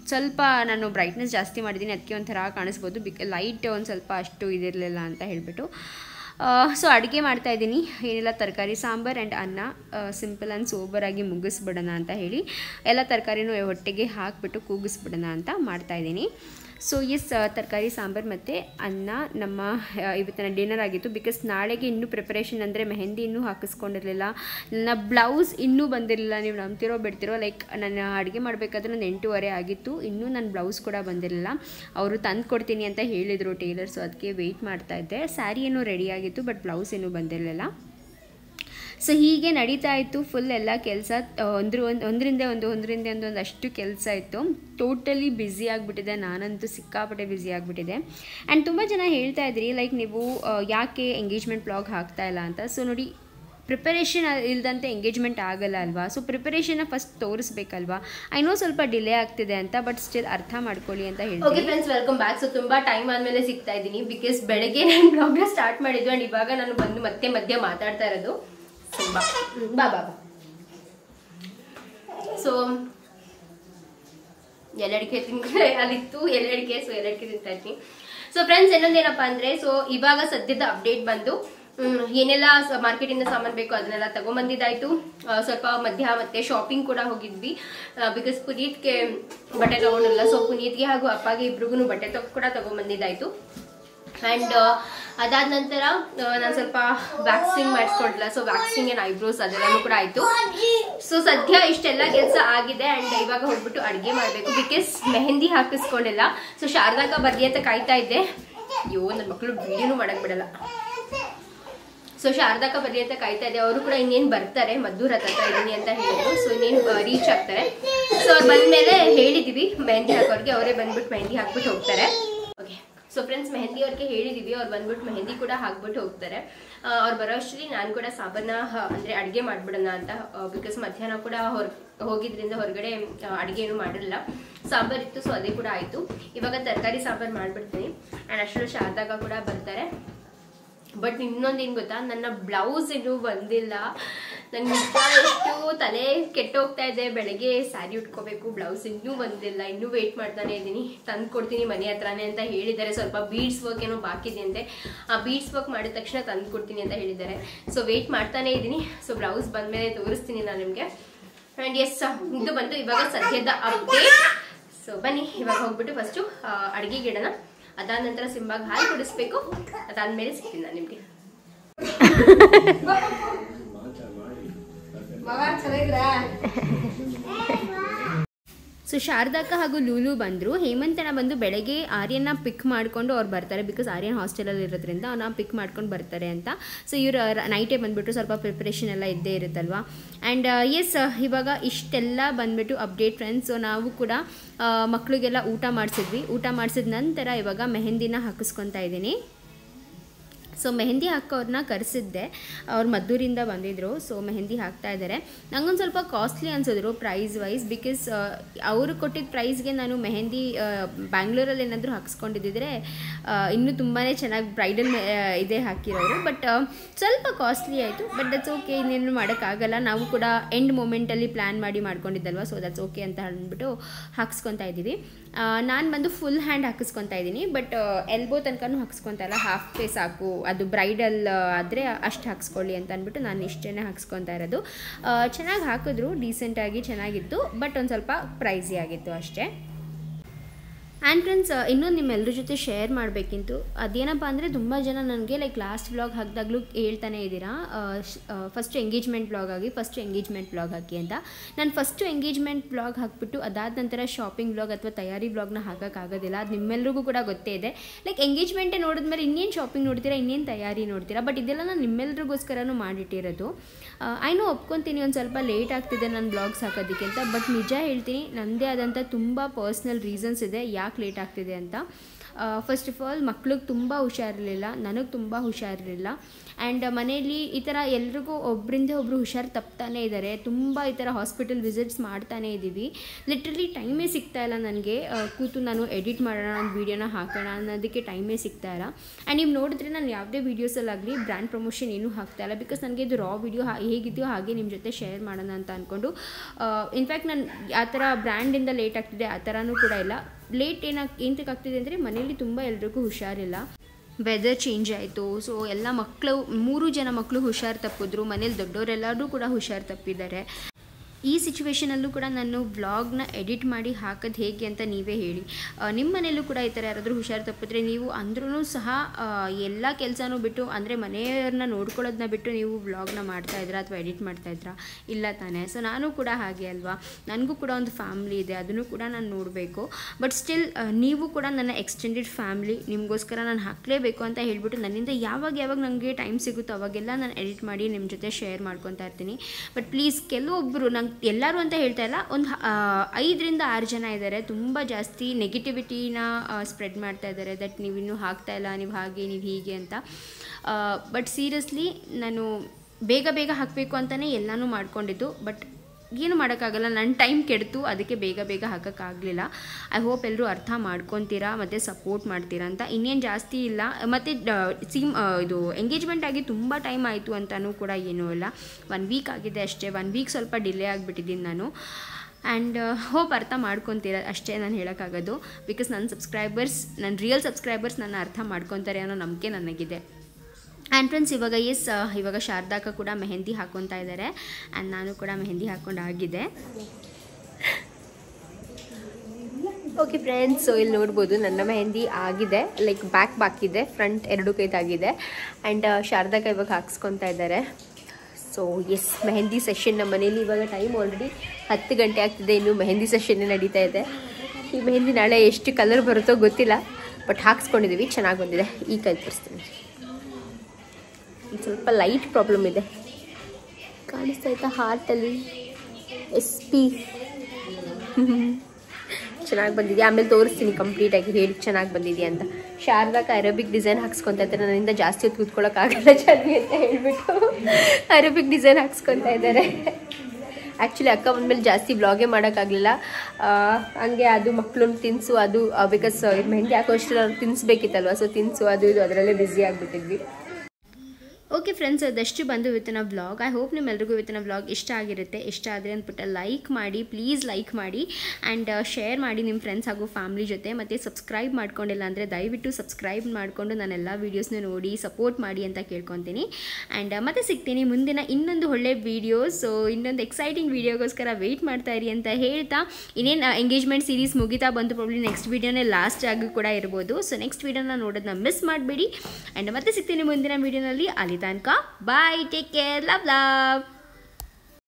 ಸ್ವಲ್ಪ ನಾನು ಬ್ರೈಟ್ನೆಸ್ ಜಾಸ್ತಿ ಮಾಡಿದ್ದೀನಿ ಅದಕ್ಕೆ ಒಂಥರ ಕಾಣಿಸ್ಬೋದು ಬಿಕ್ ಲೈಟ್ ಒಂದು ಸ್ವಲ್ಪ ಅಷ್ಟು ಇದಿರಲಿಲ್ಲ ಅಂತ ಹೇಳಿಬಿಟ್ಟು ಸೊ ಅಡುಗೆ ಮಾಡ್ತಾಯಿದ್ದೀನಿ ಏನೆಲ್ಲ ತರಕಾರಿ ಸಾಂಬಾರು ಆ್ಯಂಡ್ ಅನ್ನ ಸಿಂಪಲ್ ಆ್ಯಂಡ್ ಸೋಬರಾಗಿ ಮುಗಿಸ್ಬಿಡೋಣ ಅಂತ ಹೇಳಿ ಎಲ್ಲ ತರಕಾರಿನೂ ಒಟ್ಟಿಗೆ ಹಾಕಿಬಿಟ್ಟು ಕೂಗಿಸ್ಬಿಡೋಣ ಅಂತ ಮಾಡ್ತಾಯಿದ್ದೀನಿ ಸೊ ಎಸ್ ತರಕಾರಿ ಸಾಂಬಾರು ಮತ್ತು ಅನ್ನ ನಮ್ಮ ಆ, ಇವತ್ತಿನ ಡಿನ್ನರ್ ಆಗಿತ್ತು ಬಿಕಾಸ್ ನಾಳೆಗೆ ಇನ್ನೂ ಪ್ರಿಪರೇಷನ್ ಅಂದರೆ ಮೆಹಂದಿ ಇನ್ನೂ ಹಾಕಿಸ್ಕೊಂಡಿರಲಿಲ್ಲ ನನ್ನ ಬ್ಲೌಸ್ ಇನ್ನೂ ಬಂದಿರಲಿಲ್ಲ ನೀವು ನಂಬ್ತಿರೋ ಬಿಡ್ತಿರೋ ಲೈಕ್ ನಾನು ಅಡುಗೆ ಮಾಡಬೇಕಾದ್ರೆ ಒಂದು ಎಂಟೂವರೆ ಆಗಿತ್ತು ಇನ್ನೂ ನನ್ನ ಬ್ಲೌಸ್ ಕೂಡ ಬಂದಿರಲಿಲ್ಲ ಅವರು ತಂದು ಕೊಡ್ತೀನಿ ಅಂತ ಹೇಳಿದರು ಟೇಲರ್ ಸೊ ಅದಕ್ಕೆ ವೆಯ್ಟ್ ಮಾಡ್ತಾ ಇದ್ದೆ ಸ್ಯಾರಿ ಏನೋ ರೆಡಿ ಆಗಿತ್ತು ಬಟ್ ಬ್ಲೌಸ್ ಏನೂ ಬಂದಿರಲಿಲ್ಲ ಸೊ ಹೀಗೆ ನಡೀತಾ ಇತ್ತು ಫುಲ್ ಎಲ್ಲ ಕೆಲಸ ಒಂದ್ರ ಒಂದು ಒಂದರಿಂದ ಒಂದು ಒಂದರಿಂದ ಒಂದು ಒಂದು ಅಷ್ಟು ಕೆಲಸ ಇತ್ತು ಟೋಟಲಿ ಬ್ಯುಸಿ ಆಗಿಬಿಟ್ಟಿದೆ ನಾನಂತೂ ಸಿಕ್ಕಾಪಟ್ಟೆ ಬ್ಯುಸಿ ಆಗಿಬಿಟ್ಟಿದೆ ಆ್ಯಂಡ್ ತುಂಬ ಜನ ಹೇಳ್ತಾ ಇದ್ರಿ ಲೈಕ್ ನೀವು ಆ, ಯಾಕೆ ಎಂಗೇಜ್ಮೆಂಟ್ ಬ್ಲಾಗ್ ಹಾಕ್ತಾ ಇಲ್ಲ ಅಂತ ಸೊ ನೋಡಿ ಪ್ರಿಪರೇಷನ್ ಇಲ್ದಂತೆ ಎಂಗೇಜ್ಮೆಂಟ್ ಆಗಲ್ಲ ಅಲ್ವಾ ಸೊ ಪ್ರಿಪರೇಷನ್ನ ಫಸ್ಟ್ ತೋರಿಸ್ಬೇಕಲ್ವಾ ಐ ನೋ ಸ್ವಲ್ಪ ಡಿಲೇ ಆಗ್ತಿದೆ ಅಂತ ಬಟ್ ಸ್ಟಿಲ್ ಅರ್ಥ ಮಾಡ್ಕೊಳ್ಳಿ ಅಂತ ಓಕೆ ಹೇಳ್ತೀನಿ ಫ್ರೆಂಡ್ಸ್ ವೆಲ್ಕಮ್ ಬ್ಯಾಕ್ ಸೊ ತುಂಬಾ ಟೈಮ್ ಆದ್ಮೇಲೆ ಸಿಗ್ತಾ ಇದ್ದೀನಿ ಬಿಕಾಸ್ ಬೆಳಗ್ಗೆ ನಾನು ಬ್ಲಾಗ್ನ ಸ್ಟಾರ್ಟ್ ಮಾಡಿದ್ದು ಅಂಡ್ ಇವಾಗ ನಾನು ಬಂದು ಮತ್ತೆ ಮಧ್ಯ ಮಾತಾಡ್ತಾ ಇರೋದು So, ಬಾ ಹ್ಮ್, ಬಾ ಬಾ ಬಾ ಸೊ ಎಲ್ಲಡಿಕೆ ತಿಂದ್ರೆ ಅಲ್ಲಿತ್ತು ಎಲ್ಲಡಿಕೆ ಸೊ ಎಲ್ಲಡಿಕೆ ತಿಂತಾ ಇದ್ದೀನಿ ಸೊ ಫ್ರೆಂಡ್ಸ್ ಇನ್ನೊಂದೇನಪ್ಪ ಅಂದ್ರೆ ಸೊ ಇವಾಗ ಸದ್ಯದ ಅಪ್ಡೇಟ್ ಬಂದು ಹ್ಮ್, ಏನೆಲ್ಲ ಮಾರ್ಕೆಟ್ ಇಂದ ಸಾಮಾನು ಬೇಕು ಅದನ್ನೆಲ್ಲ ತಗೊಂಬಂದಿದ್ದಾಯ್ತು ಆ, ಸ್ವಲ್ಪ ಮಧ್ಯ ಮತ್ತೆ ಶಾಪಿಂಗ್ ಕೂಡ ಹೋಗಿದ್ವಿ ಬಿಕಾಸ್ ಪುನೀತ್ಗೆ ಬಟ್ಟೆ ತಗೊಂಡಿಲ್ಲ ಸೊ ಪುನೀತ್ಗೆ ಹಾಗೂ ಅಪ್ಪಗೆ ಇಬ್ರಿಗೂ ಬಟ್ಟೆ ತಗೊ ಕೂಡ ತಗೊಂಬಂದಿದ್ದಾಯ್ತು ಆ್ಯಂಡ್ ಅದಾದ ನಂತರ ನಾನು ಸ್ವಲ್ಪ ವ್ಯಾಕ್ಸಿಂಗ್ ಮಾಡಿಸ್ಕೊಂಡಿಲ್ಲ ಸೊ ವ್ಯಾಕ್ಸಿಂಗ್ ಆ್ಯಂಡ್ ಐಬ್ರೋಸ್ ಅದೆಲ್ಲನೂ ಕೂಡ ಆಯಿತು ಸೊ ಸದ್ಯ ಇಷ್ಟೆಲ್ಲ ಕೆಲಸ ಆಗಿದೆ ಆ್ಯಂಡ್ ಇವಾಗ ಹೋಗ್ಬಿಟ್ಟು ಅಡುಗೆ ಮಾಡಬೇಕು ಬಿಕಾಸ್ ಮೆಹಂದಿ ಹಾಕಿಸ್ಕೊಂಡಿಲ್ಲ ಸೊ ಶಾರದಾಕ ಬರ್ಲಿ ಅಂತ ಕಾಯ್ತಾ ಇದ್ದೆ ಅಯ್ಯೋ ನನ್ನ ಮಕ್ಕಳು ವಿಡಿಯೋನು ಮಾಡಕ್ ಬಿಡಲ್ಲ ಸೊ ಶಾರದಾಕ ಬರ್ಲಿ ಅಂತ ಕಾಯ್ತಾ ಇದೆ ಅವರು ಕೂಡ ಇನ್ನೇನು ಬರ್ತಾರೆ ಮದ್ದೂರ್ ಹತ್ರ ಇದ್ದೀನಿ ಅಂತ ಹೇಳಿದ್ರು ಸೊ ಇನ್ನೇನು ರೀಚ್ ಆಗ್ತಾರೆ ಸೊ ಅವ್ರು ಬಂದ್ಮೇಲೆ ಹೇಳಿದೀವಿ ಮೆಹಂದಿ ಹಾಕೋರ್ಗೆ ಅವರೇ ಬಂದ್ಬಿಟ್ಟು ಮೆಹಂದಿ ಹಾಕ್ಬಿಟ್ಟು ಹೋಗ್ತಾರೆ ಓಕೆ ಸೊ ಫ್ರೆಂಡ್ಸ್ ಮೆಹಂದಿ ಅವ್ರಿಗೆ ಹೇಳಿದೀವಿ ಅವ್ರು ಬಂದ್ಬಿಟ್ಟು ಮೆಹಂದಿ ಕೂಡ ಹಾಕ್ಬಿಟ್ಟು ಹೋಗ್ತಾರೆ ಆ, ಅವ್ರು ಬರೋ ಅಷ್ಟರಲ್ಲಿ ನಾನು ಕೂಡ ಸಾಬನ್ನ ಹ- ಅಂದ್ರೆ ಅಡುಗೆ ಮಾಡ್ಬಿಡೋಣ ಅಂತ ಬಿಕಾಸ್ ಮಧ್ಯಾಹ್ನ ಕೂಡ ಹೊರ ಹೋಗಿದ್ರಿಂದ ಹೊರಗಡೆ ಅಡುಗೆ ಏನು ಮಾಡಿರಲಿಲ್ಲ ಸಾಂಬಾರ್ ಇತ್ತು ಸೊ ಅದೇ ಕೂಡ ಆಯಿತು ಇವಾಗ ತರಕಾರಿ ಸಾಂಬಾರು ಮಾಡ್ಬಿಡ್ತೀನಿ ಆ್ಯಂಡ್ ಅಷ್ಟರಲ್ಲಿ ಶಾರದಾಗ ಕೂಡ ಬರ್ತಾರೆ ಬಟ್ ಇನ್ನೊಂದೇನು ಗೊತ್ತಾ ನನ್ನ ಬ್ಲೌಸ್ ಇನ್ನೂ ಬಂದಿಲ್ಲ ನನ್ಗೆ ನಿಜ ಎಷ್ಟು ತಲೆ ಕೆಟ್ಟೋಗ್ತಾ ಇದೆ ಬೆಳಗ್ಗೆ ಸ್ಯಾರಿ ಉಟ್ಕೋಬೇಕು ಬ್ಲೌಸ್ ಇನ್ನೂ ಬಂದಿಲ್ಲ ಇನ್ನೂ ವೆಯ್ಟ್ ಮಾಡ್ತಾನೆ ಇದ್ದೀನಿ ತಂದು ಕೊಡ್ತೀನಿ ಮನೆ ಹತ್ರನೇ ಅಂತ ಹೇಳಿದ್ದಾರೆ ಸ್ವಲ್ಪ ಬೀಡ್ಸ್ ವರ್ಕ್ ಏನೋ ಬಾಕಿ ಇದೆ ಅಂತೆ ಆ ಬೀಡ್ಸ್ ವರ್ಕ್ ಮಾಡಿದ ತಕ್ಷಣ ತಂದು ಕೊಡ್ತೀನಿ ಅಂತ ಹೇಳಿದ್ದಾರೆ ಸೊ ವೆಯ್ಟ್ ಮಾಡ್ತಾನೆ ಇದ್ದೀನಿ ಸೊ ಬ್ಲೌಸ್ ಬಂದಮೇಲೆ ತೋರಿಸ್ತೀನಿ ನಾನು ನಿಮಗೆ ಆ್ಯಂಡ್ ಎಸ್ ಇದು ಬಂತು ಇವಾಗ ಸದ್ಯದ ಅಪ್ಡೇಟ್ ಸೊ ಬನ್ನಿ ಇವಾಗ ಹೋಗ್ಬಿಟ್ಟು ಫಸ್ಟು ಅಡುಗೆಗೆ ಇಡೋಣ ಅದಾದ ನಂತರ ಸಿಂಬಾಗ್ ಹಾಲು ಕುಡಿಸ್ಬೇಕು ಅದಾದ್ಮೇಲೆ ಸಿಗ್ತೀನಿ ನಾನು ನಿಮಗೆ ಸೊ ಶಾರದಾಕ ಹಾಗೂ ಲೂಲು ಬಂದರು ಹೇಮಂತನ ಬಂದು ಬೆಳಗ್ಗೆ ಆರ್ಯನ ಪಿಕ್ ಮಾಡಿಕೊಂಡು ಅವ್ರು ಬರ್ತಾರೆ ಬಿಕಾಸ್ ಆರ್ಯನ್ ಹಾಸ್ಟೆಲಲ್ಲಿ ಇರೋದ್ರಿಂದ ಅವನ್ನ ಪಿಕ್ ಮಾಡ್ಕೊಂಡು ಬರ್ತಾರೆ ಅಂತ ಸೊ ಇವರು ನೈಟೇ ಬಂದುಬಿಟ್ಟು ಸ್ವಲ್ಪ ಪ್ರಿಪ್ರೇಷನ್ ಎಲ್ಲ ಇದ್ದೇ ಇರುತ್ತಲ್ವಾ ಆ್ಯಂಡ್ ಎಸ್ ಇವಾಗ ಇಷ್ಟೆಲ್ಲ ಬಂದುಬಿಟ್ಟು ಅಪ್ಡೇಟ್ ಫ್ರೆಂಡ್ಸ್ ಸೊ ನಾವು ಕೂಡ ಆ, ಮಕ್ಳಿಗೆಲ್ಲ ಊಟ ಮಾಡಿಸಿದ್ವಿ ಊಟ ಮಾಡಿಸಿದ ನಂತರ ಇವಾಗ ಮೆಹಂದಿನ ಹಾಕಿಸ್ಕೊತಾ ಇದ್ದೀನಿ ಸೊ ಮೆಹಂದಿ ಹಾಕೋರನ್ನ ಕರೆಸಿದ್ದೆ ಅವ್ರು ಮದ್ದೂರಿಂದ ಬಂದಿದ್ದರು ಸೊ ಮೆಹಂದಿ ಹಾಕ್ತಾ ಇದ್ದಾರೆ ನಂಗೊಂದು ಸ್ವಲ್ಪ ಕಾಸ್ಟ್ಲಿ ಅನ್ಸಿದ್ರು ಪ್ರೈಸ್ ವೈಸ್ ಬಿಕಾಸ್ ಅವರು ಕೊಟ್ಟಿದ್ದ ಪ್ರೈಸ್ಗೆ ನಾನು ಮೆಹಂದಿ ಬ್ಯಾಂಗ್ಳೂರಲ್ಲಿ ಏನಾದರೂ ಹಾಕ್ಸ್ಕೊಂಡಿದ್ದಿದ್ರೆ ಆ, ಇನ್ನೂ ತುಂಬಾ ಚೆನ್ನಾಗಿ ಬ್ರೈಡಲ್ ಇದೇ ಹಾಕಿರೋರು ಬಟ್ ಸ್ವಲ್ಪ ಕಾಸ್ಟ್ಲಿ ಆಯಿತು ಬಟ್ ದಟ್ಸ್ ಓಕೆ ಇನ್ನೇನು ಮಾಡೋಕ್ಕಾಗಲ್ಲ ನಾವು ಕೂಡ ಎಂಡ್ ಮೂಮೆಂಟಲ್ಲಿ ಪ್ಲ್ಯಾನ್ ಮಾಡಿ ಮಾಡ್ಕೊಂಡಿದ್ದಲ್ವ ಸೊ ದಟ್ಸ್ ಓಕೆ ಅಂತ ಅಂದ್ಬಿಟ್ಟು ಹಾಕ್ಸ್ಕೊತಾ ಇದ್ದೀವಿ ನಾನು ಬಂದು ಫುಲ್ ಹ್ಯಾಂಡ್ ಹಾಕಿಸ್ಕೊತಾ ಇದ್ದೀನಿ ಬಟ್ ಎಲ್ಬೋ ತನಕನೂ ಹಾಕ್ಸ್ಕೊತಾ ಇಲ್ಲ ಹಾಫ್ ಪೇ ಸಾಕು ಅದು ಬ್ರೈಡಲ್ ಆದರೆ ಅಷ್ಟು ಹಾಕ್ಸ್ಕೊಳ್ಳಿ ಅಂತ ಅಂದ್ಬಿಟ್ಟು ನಾನು ಇಷ್ಟೇ ಹಾಕ್ಸ್ಕೊತಾ ಇರೋದು ಚೆನ್ನಾಗಿ ಹಾಕಿದ್ರು ಡೀಸೆಂಟಾಗಿ ಚೆನ್ನಾಗಿತ್ತು ಬಟ್ ಒಂದು ಸ್ವಲ್ಪ ಪ್ರೈಸಿ ಆಗಿತ್ತು ಅಷ್ಟೇ ಆ್ಯಂಡ್ ಫ್ರೆಂಡ್ಸ್ ಇನ್ನೊಂದು ನಿಮ್ಮೆಲ್ಲರ ಜೊತೆ ಶೇರ್ ಮಾಡಬೇಕಿತ್ತು ಅದೇನಪ್ಪ ಅಂದರೆ ತುಂಬ ಜನ ನನಗೆ ಲೈಕ್ ಲಾಸ್ಟ್ ವ್ಲಾಗ್ ಹಾಕಿದಾಗಲೂ ಹೇಳ್ತಾನೆ ಇದ್ದೀರಾ ಫಸ್ಟು ಎಂಗೇಜ್ಮೆಂಟ್ ವ್ಲಾಗ್ ಆಗಿ ಫಸ್ಟು ಎಂಗೇಜ್ಮೆಂಟ್ ವ್ಲಾಗ್ ಹಾಕಿ ಅಂತ ನಾನು ಫಸ್ಟು ಎಂಗೇಜ್ಮೆಂಟ್ ವ್ಲಾಗ್ ಹಾಕ್ಬಿಟ್ಟು ಅದಾದ ನಂತರ ಶಾಪಿಂಗ್ ವ್ಲಾಗ್ ಅಥವಾ ತಯಾರಿ ವ್ಲಾಗ್ನ ಹಾಕೋಕ್ಕಾಗೋದಿಲ್ಲ ಅದು ನಿಮ್ಮೆಲ್ರಿಗೂ ಕೂಡ ಗೊತ್ತೇ ಇದೆ ಲೈಕ್ ಎಂಗೇಜ್ಮೆಂಟೇ ನೋಡಿದ್ಮೇಲೆ ಇನ್ನೇನು ಶಾಪಿಂಗ್ ನೋಡ್ತೀರಾ ಇನ್ನೇನು ತಯಾರಿ ನೋಡ್ತೀರಾ ಬಟ್ ಇದೆಲ್ಲ ನಾನು ನಿಮ್ಮೆಲ್ರಿಗೋಸ್ಕರನೂ ಮಾಡಿಟ್ಟಿರೋದು ಐನೋ ಒಪ್ಕೊತೀನಿ ಒಂದು ಸ್ವಲ್ಪ ಲೇಟ್ ಆಗ್ತಿದೆ ನನ್ನ ಬ್ಲಾಗ್ಸ್ ಹಾಕೋದಕ್ಕೆ ಅಂತ ಬಟ್ ನಿಜ ಹೇಳ್ತೀನಿ ನನ್ನದೇ ಆದಂಥ ತುಂಬ ಪರ್ಸ್ನಲ್ ರೀಸನ್ಸ್ ಇದೆ ಯಾಕೆ ಯಾಕೆ ಲೇಟ್ ಆಗ್ತಿದೆ ಅಂತ ಫಸ್ಟ್ ಆಫ್ ಆಲ್ ಮಕ್ಳಿಗೆ ತುಂಬ ಹುಷಾರಿರಲಿಲ್ಲ ನನಗೆ ತುಂಬ ಹುಷಾರಿರಲಿಲ್ಲ ಆ್ಯಂಡ್ ಮನೆಯಲ್ಲಿ ಈ ಥರ ಎಲ್ರಿಗೂ ಒಬ್ಬರಿಂದ ಒಬ್ಬರು ಹುಷಾರು ತಪ್ತಾನೇ ಇದ್ದಾರೆ ತುಂಬ ಈ ಥರ ಹಾಸ್ಪಿಟಲ್ ವಿಸಿಟ್ಸ್ ಮಾಡ್ತಾನೇ ಇದ್ದೀವಿ ಲಿಟ್ರಲಿ ಟೈಮೇ ಸಿಗ್ತಾ ಇಲ್ಲ ನನಗೆ ಕೂತು ನಾನು ಎಡಿಟ್ ಮಾಡೋಣ ಒಂದು ವೀಡಿಯೋನ ಹಾಕೋಣ ಅನ್ನೋದಕ್ಕೆ ಟೈಮೇ ಸಿಗ್ತಾ ಇಲ್ಲ ಆ್ಯಂಡ್ ನೀವು ನೋಡಿದ್ರೆ ನಾನು ಯಾವುದೇ ವೀಡಿಯೋಸಲ್ಲಾಗಲಿ ಬ್ರ್ಯಾಂಡ್ ಪ್ರಮೋಷನ್ ಏನೂ ಹಾಕ್ತಾ ಇಲ್ಲ ಬಿಕಾಸ್ ನನಗೆ ಇದು ರಾ ವೀಡಿಯೋ ಹೇಗಿದೆಯೋ ಹಾಗೆ ನಿಮ್ಮ ಜೊತೆ ಶೇರ್ ಮಾಡೋಣ ಅಂತ ಅಂದ್ಕೊಂಡು ಇನ್ಫ್ಯಾಕ್ಟ್ ನಾನು ಆ ಥರ ಬ್ರ್ಯಾಂಡಿಂದ ಲೇಟ್ ಆಗ್ತಿದೆ ಆ ಥರನೂ ಕೂಡ ಇಲ್ಲ ಲೇಟ್ ಏನಾಗ್ ಏನಕ್ಕೆ ಆಗ್ತಿದೆ ಅಂದರೆ ಮನೇಲಿ ತುಂಬ ಎಲ್ರಿಗೂ ಹುಷಾರಿಲ್ಲ ವೆದರ್ ಚೇಂಜ್ ಆಯಿತು ಸೊ ಎಲ್ಲ ಮಕ್ಕಳು ಮೂರು ಜನ ಮಕ್ಕಳು ಹುಷಾರು ತಪ್ಪಿದ್ರು ಮನೇಲಿ ದೊಡ್ಡವರೆಲ್ಲರೂ ಕೂಡ ಹುಷಾರು ತಪ್ಪಿದ್ದಾರೆ ಈ ಸಿಚುವೇಷನಲ್ಲೂ ಕೂಡ ನಾನು ವ್ಲಾಗ್ನ ಎಡಿಟ್ ಮಾಡಿ ಹಾಕೋದು ಹೇಗೆ ಅಂತ ನೀವೇ ಹೇಳಿ ಆ, ನಿಮ್ಮ ಮನೆಯಲ್ಲೂ ಕೂಡ ಈ ಥರ ಯಾರಾದರೂ ಹುಷಾರು ತಪ್ಪಿದ್ರೆ ನೀವು ಅಂದ್ರೂ ಸಹ ಆ, ಎಲ್ಲ ಕೆಲಸನೂ ಬಿಟ್ಟು ಅಂದರೆ ಮನೆಯವ್ರನ್ನ ನೋಡ್ಕೊಳ್ಳೋದನ್ನ ಬಿಟ್ಟು ನೀವು ವ್ಲಾಗ್ನ ಮಾಡ್ತಾ ಇದ್ರಾ ಅಥವಾ ಎಡಿಟ್ ಮಾಡ್ತಾ ಇದ್ರಾ ಇಲ್ಲ ತಾನೇ ಸೊ ನಾನು ಕೂಡ ಹಾಗೆ ಅಲ್ವಾ ನನಗೂ ಕೂಡ ಒಂದು ಫ್ಯಾಮ್ಲಿ ಇದೆ ಅದನ್ನು ಕೂಡ ನಾನು ನೋಡಬೇಕು ಬಟ್ ಸ್ಟಿಲ್ ನೀವು ಕೂಡ ನನ್ನ ಎಕ್ಸ್ಟೆಂಡೆಡ್ ಫ್ಯಾಮ್ಲಿ ನಿಮಗೋಸ್ಕರ ನಾನು ಹಾಕಲೇಬೇಕು ಅಂತ ಹೇಳ್ಬಿಟ್ಟು ನನ್ನಿಂದ ಯಾವಾಗ ಯಾವಾಗ ನನಗೆ ಟೈಮ್ ಸಿಗುತ್ತೋ ಅವಾಗೆಲ್ಲ ನಾನು ಎಡಿಟ್ ಮಾಡಿ ನಿಮ್ಮ ಜೊತೆ ಶೇರ್ ಮಾಡ್ಕೊತಾ ಇರ್ತೀನಿ ಬಟ್ ಪ್ಲೀಸ್ ಕೆಲವೊಬ್ಬರು ನಂಗೆ ಎಲ್ಲರೂ ಅಂತ ಹೇಳ್ತಾ ಇಲ್ಲ ಒಂದು ಐದರಿಂದ ಆರು ಜನ ಇದ್ದಾರೆ ತುಂಬ ಜಾಸ್ತಿ ನೆಗೆಟಿವಿಟಿನ ಸ್ಪ್ರೆಡ್ ಮಾಡ್ತಾ ಇದ್ದಾರೆ ದಟ್ ನೀವು ಇನ್ನೂ ಹಾಕ್ತಾ ಇಲ್ಲ ನೀವು ಹಾಗೆ ನೀವು ಹೀಗೆ ಅಂತ ಬಟ್ ಸೀರಿಯಸ್ಲಿ ನಾನು ಬೇಗ ಬೇಗ ಹಾಕಬೇಕು ಅಂತಲೇ ಎಲ್ಲನೂ ಮಾಡ್ಕೊಂಡಿದ್ದು ಬಟ್ ಏನು ಮಾಡೋಕ್ಕಾಗಲ್ಲ ನನ್ನ ಟೈಮ್ ಕೆಡ್ತು ಅದಕ್ಕೆ ಬೇಗ ಬೇಗ ಹಾಕೋಕ್ಕಾಗಲಿಲ್ಲ ಐ ಹೋಪ್ ಎಲ್ಲರೂ ಅರ್ಥ ಮಾಡ್ಕೊತೀರಾ ಮತ್ತು ಸಪೋರ್ಟ್ ಮಾಡ್ತೀರಾ ಅಂತ ಇನ್ನೇನು ಜಾಸ್ತಿ ಇಲ್ಲ ಮತ್ತು ಸೀಮ್ ಇದು ಎಂಗೇಜ್ಮೆಂಟ್ ಆಗಿ ತುಂಬ ಟೈಮ್ ಆಯಿತು ಅಂತಲೂ ಕೂಡ ಏನೂ ಇಲ್ಲ ಒನ್ ವೀಕ್ ಆಗಿದೆ ಅಷ್ಟೇ ಒನ್ ವೀಕ್ ಸ್ವಲ್ಪ ಡಿಲೇ ಆಗಿಬಿಟ್ಟಿದ್ದೀನಿ ನಾನು ಆ್ಯಂಡ್ ಹೋಪ್ ಅರ್ಥ ಮಾಡ್ಕೊತೀರ ಅಷ್ಟೇ ನಾನು ಹೇಳೋಕ್ಕಾಗೋದು ಬಿಕಾಸ್ ನನ್ನ ಸಬ್ಸ್ಕ್ರೈಬರ್ಸ್ ನನ್ನ ರಿಯಲ್ ಸಬ್ಸ್ಕ್ರೈಬರ್ಸ್ ನನ್ನ ಅರ್ಥ ಮಾಡ್ಕೊತಾರೆ ಅನ್ನೋ ನಂಬಿಕೆ ನನಗಿದೆ ಆ್ಯಂಡ್ ಫ್ರೆಂಡ್ಸ್ ಇವಾಗ ಎಸ್ ಇವಾಗ ಶಾರದಾಕ ಕೂಡ ಮೆಹಂದಿ ಹಾಕ್ಕೊತಾ ಇದ್ದಾರೆ ಆ್ಯಂಡ್ ನಾನು ಕೂಡ ಮೆಹಂದಿ ಹಾಕ್ಕೊಂಡಾಗಿದೆ ಓಕೆ ಫ್ರೆಂಡ್ಸ್ ಸೊ ಇಲ್ಲಿ ನೋಡ್ಬೋದು ನನ್ನ ಮೆಹಂದಿ ಆಗಿದೆ ಲೈಕ್ ಬ್ಯಾಕ್ ಬಾಕಿದೆ ಫ್ರಂಟ್ ಎರಡು ಕೈದಾಗಿದೆ ಆ್ಯಂಡ್ ಶಾರದಾಕ ಇವಾಗ ಹಾಕ್ಸ್ಕೊತಾ ಇದ್ದಾರೆ ಸೊ ಎಸ್ ಮೆಹಂದಿ ಸೆಷನ್ ನಮ್ಮ ಮನೇಲಿ ಇವಾಗ ಟೈಮ್ ಆಲ್ರೆಡಿ ಹತ್ತು ಗಂಟೆ ಆಗ್ತಿದೆ ಇನ್ನು ಮೆಹಂದಿ ಸೆಷನ್ ನಡೀತಾ ಇದೆ ಈ ಮೆಹಂದಿ ನಾಳೆ ಎಷ್ಟು ಕಲರ್ ಬರುತ್ತೋ ಗೊತ್ತಿಲ್ಲ ಬಟ್ ಹಾಕ್ಸ್ಕೊಂಡಿದ್ದೀವಿ ಚೆನ್ನಾಗಿ ಬಂದಿದೆ ಈ ಕೈ ತೋರಿಸ್ತೀನಿ ಒಂದ್ ಸ್ವಲ್ಪ ಲೈಟ್ ಪ್ರಾಬ್ಲಮ್ ಇದೆ ಕಾಣಿಸ್ತಾ ಆಯ್ತಾ ಹಾರ್ಟಲ್ಲಿ ಎಸ್ ಪಿ ಚೆನ್ನಾಗಿ ಬಂದಿದೆ ಆಮೇಲೆ ತೋರಿಸ್ತೀನಿ ಕಂಪ್ಲೀಟಾಗಿ ಹೇಳಿ ಚೆನ್ನಾಗಿ ಬಂದಿದೆಯಾ ಅಂತ ಶಾರದಾಕ ಅರಬಿಕ್ ಡಿಸೈನ್ ಹಾಕ್ಸ್ಕೊತಾ ಇದ್ದಾರೆ ನನ್ನಿಂದ ಜಾಸ್ತಿ ಹೊತ್ತು ಕೂತ್ಕೊಳ್ಳೋಕ್ಕಾಗಲ್ಲ ಚೆನ್ನಾಗಿ ಅಂತ ಹೇಳ್ಬಿಟ್ಟು ಅರಬಿಕ್ ಡಿಸೈನ್ ಹಾಕ್ಸ್ಕೊತಾ ಇದ್ದಾರೆ ಆ್ಯಕ್ಚುಲಿ ಅಕ್ಕ ಬಂದಮೇಲೆ ಜಾಸ್ತಿ ಬ್ಲಾಗೇ ಮಾಡೋಕ್ಕಾಗಲಿಲ್ಲ ಹಂಗೆ ಅದು ಮಕ್ಕಳನ್ನ ತಿನ್ನಿಸು ಅದು ಬಿಕಾಸ್ ಮೆಹಂದಿ ಹಾಕೋ ಅಷ್ಟರಲ್ಲಿ ಅವ್ರು ತಿನ್ನಿಸ್ಬೇಕಿತ್ತಲ್ವ ಸೊ ತಿನ್ನಿಸು ಅದು ಇದು ಅದರಲ್ಲೇ ಬ್ಯುಸಿ ಆಗಿಬಿಟ್ಟಿದ್ವಿ ಓಕೆ ಫ್ರೆಂಡ್ಸ್ ಅದಷ್ಟು ಬಂದು ಇವತ್ತಿನ ವ್ಲಾಗ್ ಐ ಹೋಪ್ ನಿಮ್ಮೆಲ್ರಿಗೂ ಇವತ್ತಿನ ವ್ಲಾಗ್ ಇಷ್ಟ ಆಗಿರುತ್ತೆ ಇಷ್ಟ ಆದರೆ ಅಂದ್ಬಿಟ್ಟ ಲೈಕ್ ಮಾಡಿ ಪ್ಲೀಸ್ ಲೈಕ್ ಮಾಡಿ ಆ್ಯಂಡ್ ಶೇರ್ ಮಾಡಿ ನಿಮ್ಮ ಫ್ರೆಂಡ್ಸ್ ಹಾಗೂ ಫ್ಯಾಮ್ಲಿ ಜೊತೆ ಮತ್ತು ಸಬ್ಸ್ಕ್ರೈಬ್ ಮಾಡ್ಕೊಂಡಿಲ್ಲ ಅಂದರೆ ದಯವಿಟ್ಟು ಸಬ್ಸ್ಕ್ರೈಬ್ ಮಾಡಿಕೊಂಡು ನಾನೆಲ್ಲ ವೀಡಿಯೋಸ್ನ ನೋಡಿ ಸಪೋರ್ಟ್ ಮಾಡಿ ಅಂತ ಕೇಳ್ಕೊತೀನಿ ಆ್ಯಂಡ್ ಮತ್ತೆ ಸಿಗ್ತೀನಿ ಮುಂದಿನ ಇನ್ನೊಂದು ಒಳ್ಳೆ ವೀಡಿಯೋಸ್ ಸೊ ಇನ್ನೊಂದು ಎಕ್ಸೈಟಿಂಗ್ ವೀಡಿಯೋಗೋಸ್ಕರ ವೆಯ್ಟ್ ಮಾಡ್ತಾ ಇರಿ ಅಂತ ಹೇಳ್ತಾ ಇನ್ನೇನು ಎಂಗೇಜ್ಮೆಂಟ್ ಸೀರೀಸ್ ಮುಗಿತಾ ಬಂತು ಪ್ರಾಬ್ಲಿ ನೆಕ್ಸ್ಟ್ ವೀಡಿಯೋನೇ ಲಾಸ್ಟ್ ಆಗಿ ಕೂಡ ಇರ್ಬೋದು ಸೊ ನೆಕ್ಸ್ಟ್ ವೀಡಿಯೋನ ನೋಡೋದನ್ನ ಮಿಸ್ ಮಾಡಬೇಡಿ ಆ್ಯಂಡ್ ಮತ್ತೆ ಸಿಗ್ತೀನಿ ಮುಂದಿನ ವೀಡಿಯೋನಲ್ಲಿ ಅಲ್ಲಿ ತನಕ bye take care love love